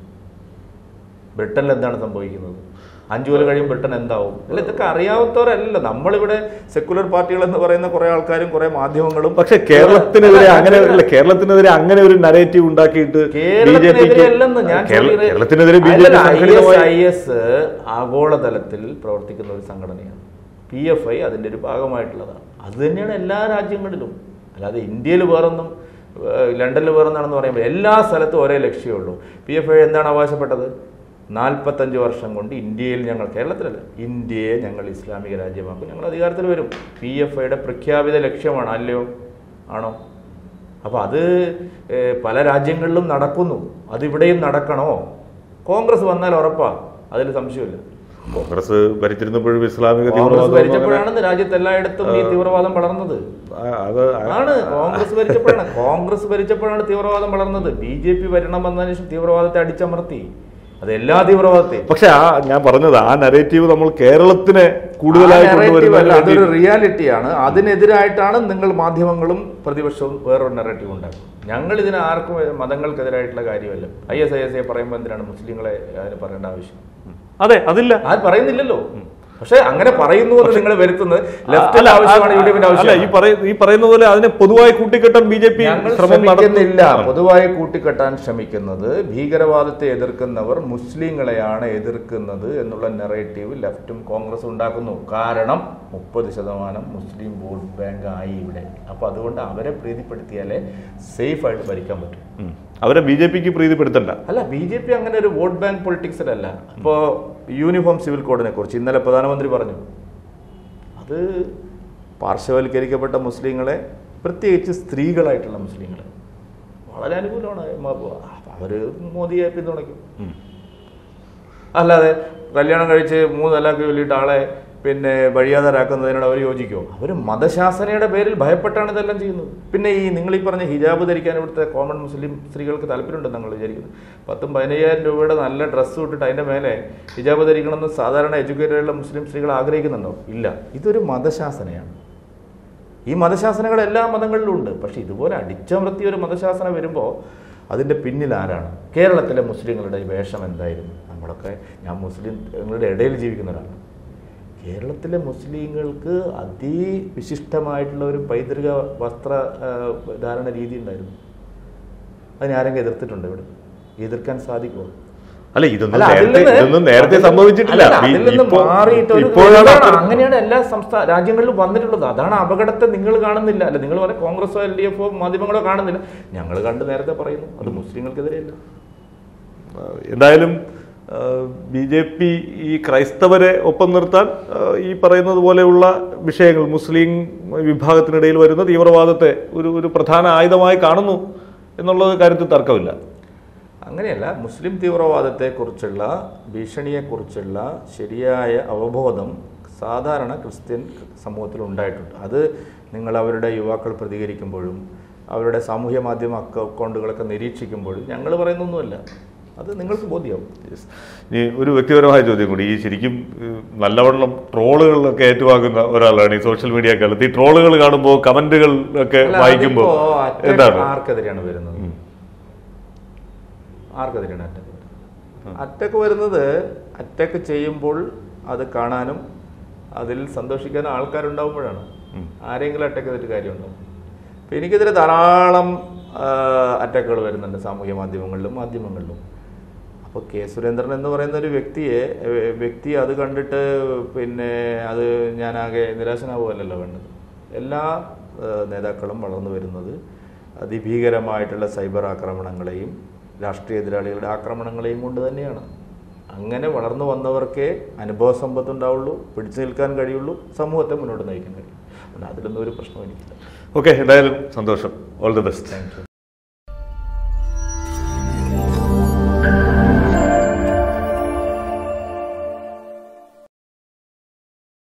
ബ്രിട്ടനിൽ എന്താണ് സംഭവിക്കുന്നത് അഞ്ചു കൊല്ലം കഴിയും ബ്രിട്ടൻ എന്താവും അല്ല ഇതൊക്കെ അറിയാത്തവരല്ല നമ്മളിവിടെ സെക്കുലർ പാർട്ടികൾ എന്ന് പറയുന്ന കുറെ ആൾക്കാരും കുറെ മാധ്യമങ്ങളും പക്ഷെ കേരളത്തിനെതിരെ അല്ല, അങ്ങനെ അങ്ങനെയല്ല. അല്ല കേരളത്തിനെതിരെ അങ്ങനെ ഒരു നരേറ്റീവ് ഉണ്ടാക്കിയിട്ട് ബി ജെ കേരളത്തിനെതിരെ അല്ലെന്ന് ഞാൻ പിക്ക് ചോദിക്കുന്നത് കേരളത്തിനെതിരെ ബി ജെ പി അല്ലല്ല, സംഘടിതമായി ഐ എസ് ആഗോളതലത്തിൽ പ്രവർത്തിക്കുന്ന ഒരു സംഘടനയാണ് പി എഫ് ഐ അതിൻ്റെ ഒരു ഭാഗമായിട്ടുള്ളതാണ് അത് തന്നെയാണ് എല്ലാ രാജ്യങ്ങളിലും അല്ലാതെ ഇന്ത്യയിൽ വേറൊന്നും ഏഹ്, ലണ്ടനിൽ വേറൊന്നാണെന്ന് പറയുമ്പോൾ എല്ലാ സ്ഥലത്തും ഒരേ ലക്ഷ്യമേ ഉള്ളൂ പി എഫ് ഐ എന്താണ് അവകാശപ്പെട്ടത് നാൽപ്പത്തഞ്ച് വർഷം കൊണ്ട് ഇന്ത്യയിൽ ഞങ്ങൾ കേരളത്തിലല്ല ഇന്ത്യയെ ഞങ്ങൾ ഇസ്ലാമിക രാജ്യമാക്കും ഞങ്ങൾ അധികാരത്തിൽ വരും പി എഫ് ഐയുടെ പ്രഖ്യാപിത ലക്ഷ്യമാണ് അല്ലയോ ആണോ അപ്പോൾ അത് ഏഹ്, പല രാജ്യങ്ങളിലും നടക്കുന്നു അതിവിടെയും നടക്കണോ കോൺഗ്രസ് വന്നാൽ ഉറപ്പാ അതിൽ സംശയമില്ല കോൺഗ്രസ് ഭരിച്ചിരുന്നപ്പോഴും ഇസ്ലാമിക കോൺഗ്രസ് തീവ്രവാദം അങ്ങനെ- ഭരിച്ചപ്പോഴാണ് രാജ്യത്ത് എല്ലായിടത്തും ഈ തീവ്രവാദം വളർന്നത് ആ, അത് ആ- ആണ് കോൺഗ്രസ് ഭരിച്ചപ്പോഴാണ് കോൺഗ്രസ് ഭരിച്ചപ്പോഴാണ് തീവ്രവാദം വളർന്നത് ബി ജെ പി ഭരണം വന്നതിന് ശേഷം തീവ്രവാദത്തെ അടിച്ചമർത്തി അത് എല്ലാ തീവ്രവാദത്തെയും പക്ഷെ ആ ഞാൻ പറഞ്ഞത് ആ നരേറ്റീവ് നമ്മൾ കേരളത്തിനെ കൂടുതലായി ആ narrative കൊണ്ടുവരുന്നതിന് അല്ല, വേണ്ടി അതൊരു റിയാലിറ്റിയാണ് അതിനെതിരായിട്ടാണ് നിങ്ങൾ മാധ്യമങ്ങളും പ്രതിപക്ഷവും വേറൊരു നെറേറ്റീവ് ഉണ്ടാക്കും ഞങ്ങൾ ഇതിന് ആർക്കും മതങ്ങൾക്കെതിരായിട്ടുള്ള കാര്യമല്ല I S I S I പറയുമ്പോൾ എന്തിനാണ് മുസ്ലിങ്ങളെ അതിന് പറയേണ്ട ആവശ്യം അതെ അതില്ല അത് പറയുന്നില്ലല്ലോ പക്ഷെ അങ്ങനെ പറയുന്നു എന്ന് നിങ്ങൾ വരുത്തുന്നത് ലെഫ്റ്റിന്റെ അല്ല, ആവശ്യമാണ് യു ഡി എഫിന്റെ അല്ല ഈ ആവശ്യം പറയുന്ന ഈ പറയുന്ന പോലെ അതിനെ പൊതുവായി കൂട്ടിക്കെട്ടാൻ ബി ജെ പി ഞങ്ങൾ ശ്രമം ശ്രമിക്കുന്നില്ല നടത്തുന്നില്ല പൊതുവായി കൂട്ടിക്കെട്ടാൻ ശ്രമിക്കുന്നത് ഭീകരവാദത്തെ എതിർക്കുന്നവർ മുസ്ലിങ്ങളെയാണ് എതിർക്കുന്നത് എന്നുള്ള നെറേറ്റീവ് ലെഫ്റ്റും കോൺഗ്രസും ഉണ്ടാക്കുന്നു കാരണം മുപ്പത് ശതമാനം മുസ്ലിം വോട്ട് ബാങ്ക് ആയി ഇവിടെ അപ്പൊ അതുകൊണ്ട് അവരെ പ്രീതിപ്പെടുത്തിയാലേ സേഫ് ആയിട്ട് ഭരിക്കാൻ പറ്റും ഉം. അവരെ ബി ജെ പിക്ക് പ്രീതിപ്പെടുത്തണ്ട അല്ല ബി ജെ പി അങ്ങനെ ഒരു വോട്ട് ബാങ്ക് പൊളിറ്റിക്സിലല്ല ഇപ്പോൾ യൂണിഫോം സിവിൽ കോഡിനെ കുറിച്ച് ഇന്നലെ പ്രധാനമന്ത്രി പറഞ്ഞു അത് പാർശ്വവൽക്കരിക്കപ്പെട്ട മുസ്ലിങ്ങളെ പ്രത്യേകിച്ച് സ്ത്രീകളായിട്ടുള്ള മുസ്ലിങ്ങളെ വളരെ അനുകൂലമാണ് അവർ മോദിയെ പിന്തുണയ്ക്കും ഉം. അല്ലാതെ കല്യാണം കഴിച്ച് മൂന്ന് തലാക്ക് ചൊല്ലിയിട്ട് ആളെ പിന്നെ വഴിയാതരാക്കുന്നതിനോട് അവർ യോജിക്കുമോ അവർ മതശാസനയുടെ പേരിൽ ഭയപ്പെട്ടാണ് ഇതെല്ലാം ചെയ്യുന്നത് പിന്നെ ഈ നിങ്ങൾ ഈ പറഞ്ഞ ഹിജാബ് ധരിക്കാൻ ഇവിടുത്തെ കോമൺ മുസ്ലിം സ്ത്രീകൾക്ക് താല്പര്യമുണ്ടെന്ന് നിങ്ങൾ വിചാരിക്കുന്നത് പത്തും പതിനയ്യായിരം രൂപയുടെ നല്ല ഡ്രസ്സ് ഇട്ടിട്ട് അതിൻ്റെ മേലെ ഹിജാബ് ധരിക്കണമെന്ന് സാധാരണ എഡ്യൂക്കേറ്റഡുള്ള മുസ്ലിം സ്ത്രീകൾ ആഗ്രഹിക്കുന്നുണ്ടോ ഇല്ല ഇതൊരു മതശാസനയാണ് ഈ മതശാസനകൾ എല്ലാ മതങ്ങളിലും ഉണ്ട് പക്ഷെ ഇതുപോലെ അടിച്ചമർത്തിയ ഒരു മതശാസന വരുമ്പോൾ അതിൻ്റെ പിന്നിൽ ആരാണ് കേരളത്തിലെ മുസ്ലിങ്ങളുടെ ഈ വേഷം എന്തായിരുന്നു നമ്മളൊക്കെ ഞാൻ മുസ്ലിങ്ങളുടെ ഇടയിൽ ജീവിക്കുന്ന ഒരാളാണ് കേരളത്തിലെ മുസ്ലിങ്ങൾക്ക് അതിവിശിഷ്ടമായിട്ടുള്ള ഒരു പൈതൃക വസ്ത്ര ആ, ധാരണ രീതി ഉണ്ടായിരുന്നു അതിനെ ആരെങ്കിലും എതിർത്തിട്ടുണ്ട് ഇവിടെ എതിർക്കാൻ സാധിക്കുമോ അല്ല ഇതൊന്നും അല്ല, അതിൽ നേരത്തെ നിന്ന് ഇതൊന്നും നേരത്തെ അതിൽ- സംഭവിച്ചിട്ടില്ല അല്ല, ബി- അതിൽ നിന്ന് ഇപ്പോ- മാറിയിട്ട് ഒരു ഇപ്പോഴാണ് ഇതാണ്. അത്തരം- അങ്ങനെയാണ് എല്ലാ സംസ്ഥാന രാജ്യങ്ങളിലും വന്നിട്ടുള്ളത് അതാണ് അപകടത്തെ നിങ്ങൾ കാണുന്നില്ല അല്ല നിങ്ങൾ പറയാം കോൺഗ്രസോ എൽ ഡി എഫോ മാധ്യമങ്ങളോ കാണുന്നില്ല ഞങ്ങൾ കണ്ട് നേരത്തെ പറയുന്നു അത് മുസ്ലിങ്ങൾക്കെതിരെയല്ല എന്തായാലും ബി ജെ പി ഈ ക്രൈസ്തവരെ ഒപ്പം നിർത്താൻ ആ, ഈ പറയുന്നത് പോലെയുള്ള വിഷയങ്ങൾ മുസ്ലിം വിഭാഗത്തിനിടയിൽ വരുന്ന തീവ്രവാദത്തെ ഒരു ഒരു പ്രധാന ആയുധമായി കാണുന്നു എന്നുള്ളത് കാര്യത്തിൽ തർക്കമില്ല അങ്ങനെയല്ല മുസ്ലിം തീവ്രവാദത്തെക്കുറിച്ചുള്ള ഭീഷണിയെക്കുറിച്ചുള്ള ശരിയായ അവബോധം സാധാരണ ക്രിസ്ത്യൻ സമൂഹത്തിൽ ഉണ്ടായിട്ടുണ്ട് അത് നിങ്ങൾ അവരുടെ യുവാക്കൾ പ്രതികരിക്കുമ്പോഴും അവരുടെ സാമൂഹ്യ മാധ്യമ അക്ക- അക്കൗണ്ടുകളൊക്കെ നിരീക്ഷിക്കുമ്പോഴും ഞങ്ങൾ പറയുന്നൊന്നുമല്ല അത് നിങ്ങൾക്ക് ബോധ്യമാവും Yes. ഇനി ഒരു വ്യക്തിപരമായ ചോദ്യം കൂടി ഈ ശരിക്കും ഏഹ്, നല്ലവണ്ണം ട്രോളുകളിലൊക്കെ ഏറ്റുവാങ്ങുന്ന ഒരാളാണ് ഈ സോഷ്യൽ മീഡിയ കാലത്ത് ഈ ട്രോളുകൾ കാണുമ്പോൾ കമന്റുകൾ ഒക്കെ അല്ല, വായിക്കുമ്പോൾ അതിപ്പോ attack എന്താണ് ആർക്കെതിരെയാണ് വരുന്നത് ആർക്കെതിരെയാണ് അറ്റാക്ക് വരുന്നത് അറ്റാക്ക് വരുന്നത് അറ്റാക്ക് ചെയ്യുമ്പോൾ അത് കാണാനും അതിൽ സന്തോഷിക്കാനും ആൾക്കാരുണ്ടാവുമ്പോഴാണ് ആരെങ്കിലും അറ്റാക്ക് ചെയ്തിട്ട് കാര്യമുണ്ടോ അപ്പോൾ എനിക്കെതിരെ ധാരാളം അറ്റാക്കുകൾ വരുന്നുണ്ട് സാമൂഹ്യ മാധ്യമങ്ങളിലും മാധ്യമങ്ങളിലും അപ്പോൾ കെ സുരേന്ദ്രൻ എന്ന് പറയുന്ന ഒരു വ്യക്തിയെ ഏഹ്, വ്യക്തി അത് കണ്ടിട്ട് പിന്നെ അത് ഞാനാകെ നിരാശനാവുകയല്ലല്ലോ വേണ്ടത് എല്ലാ ഏഹ്, നേതാക്കളും വളർന്നു വരുന്നത് അതിഭീകരമായിട്ടുള്ള സൈബർ ആക്രമണങ്ങളെയും രാഷ്ട്രീയ എതിരാളികളുടെ ആക്രമണങ്ങളെയും കൊണ്ട് തന്നെയാണ് അങ്ങനെ വളർന്നു വന്നവർക്കേ അനുഭവ സമ്പത്ത് ഉണ്ടാവുള്ളൂ പിടിച്ചു നിൽക്കാൻ കഴിയുള്ളൂ സമൂഹത്തെ മുന്നോട്ട് നയിക്കാൻ കഴിയും അതുകൊണ്ട് അതിലൊന്നും ഒരു പ്രശ്നവും എനിക്കില്ല ഓക്കെ എന്തായാലും സന്തോഷം all the best thank U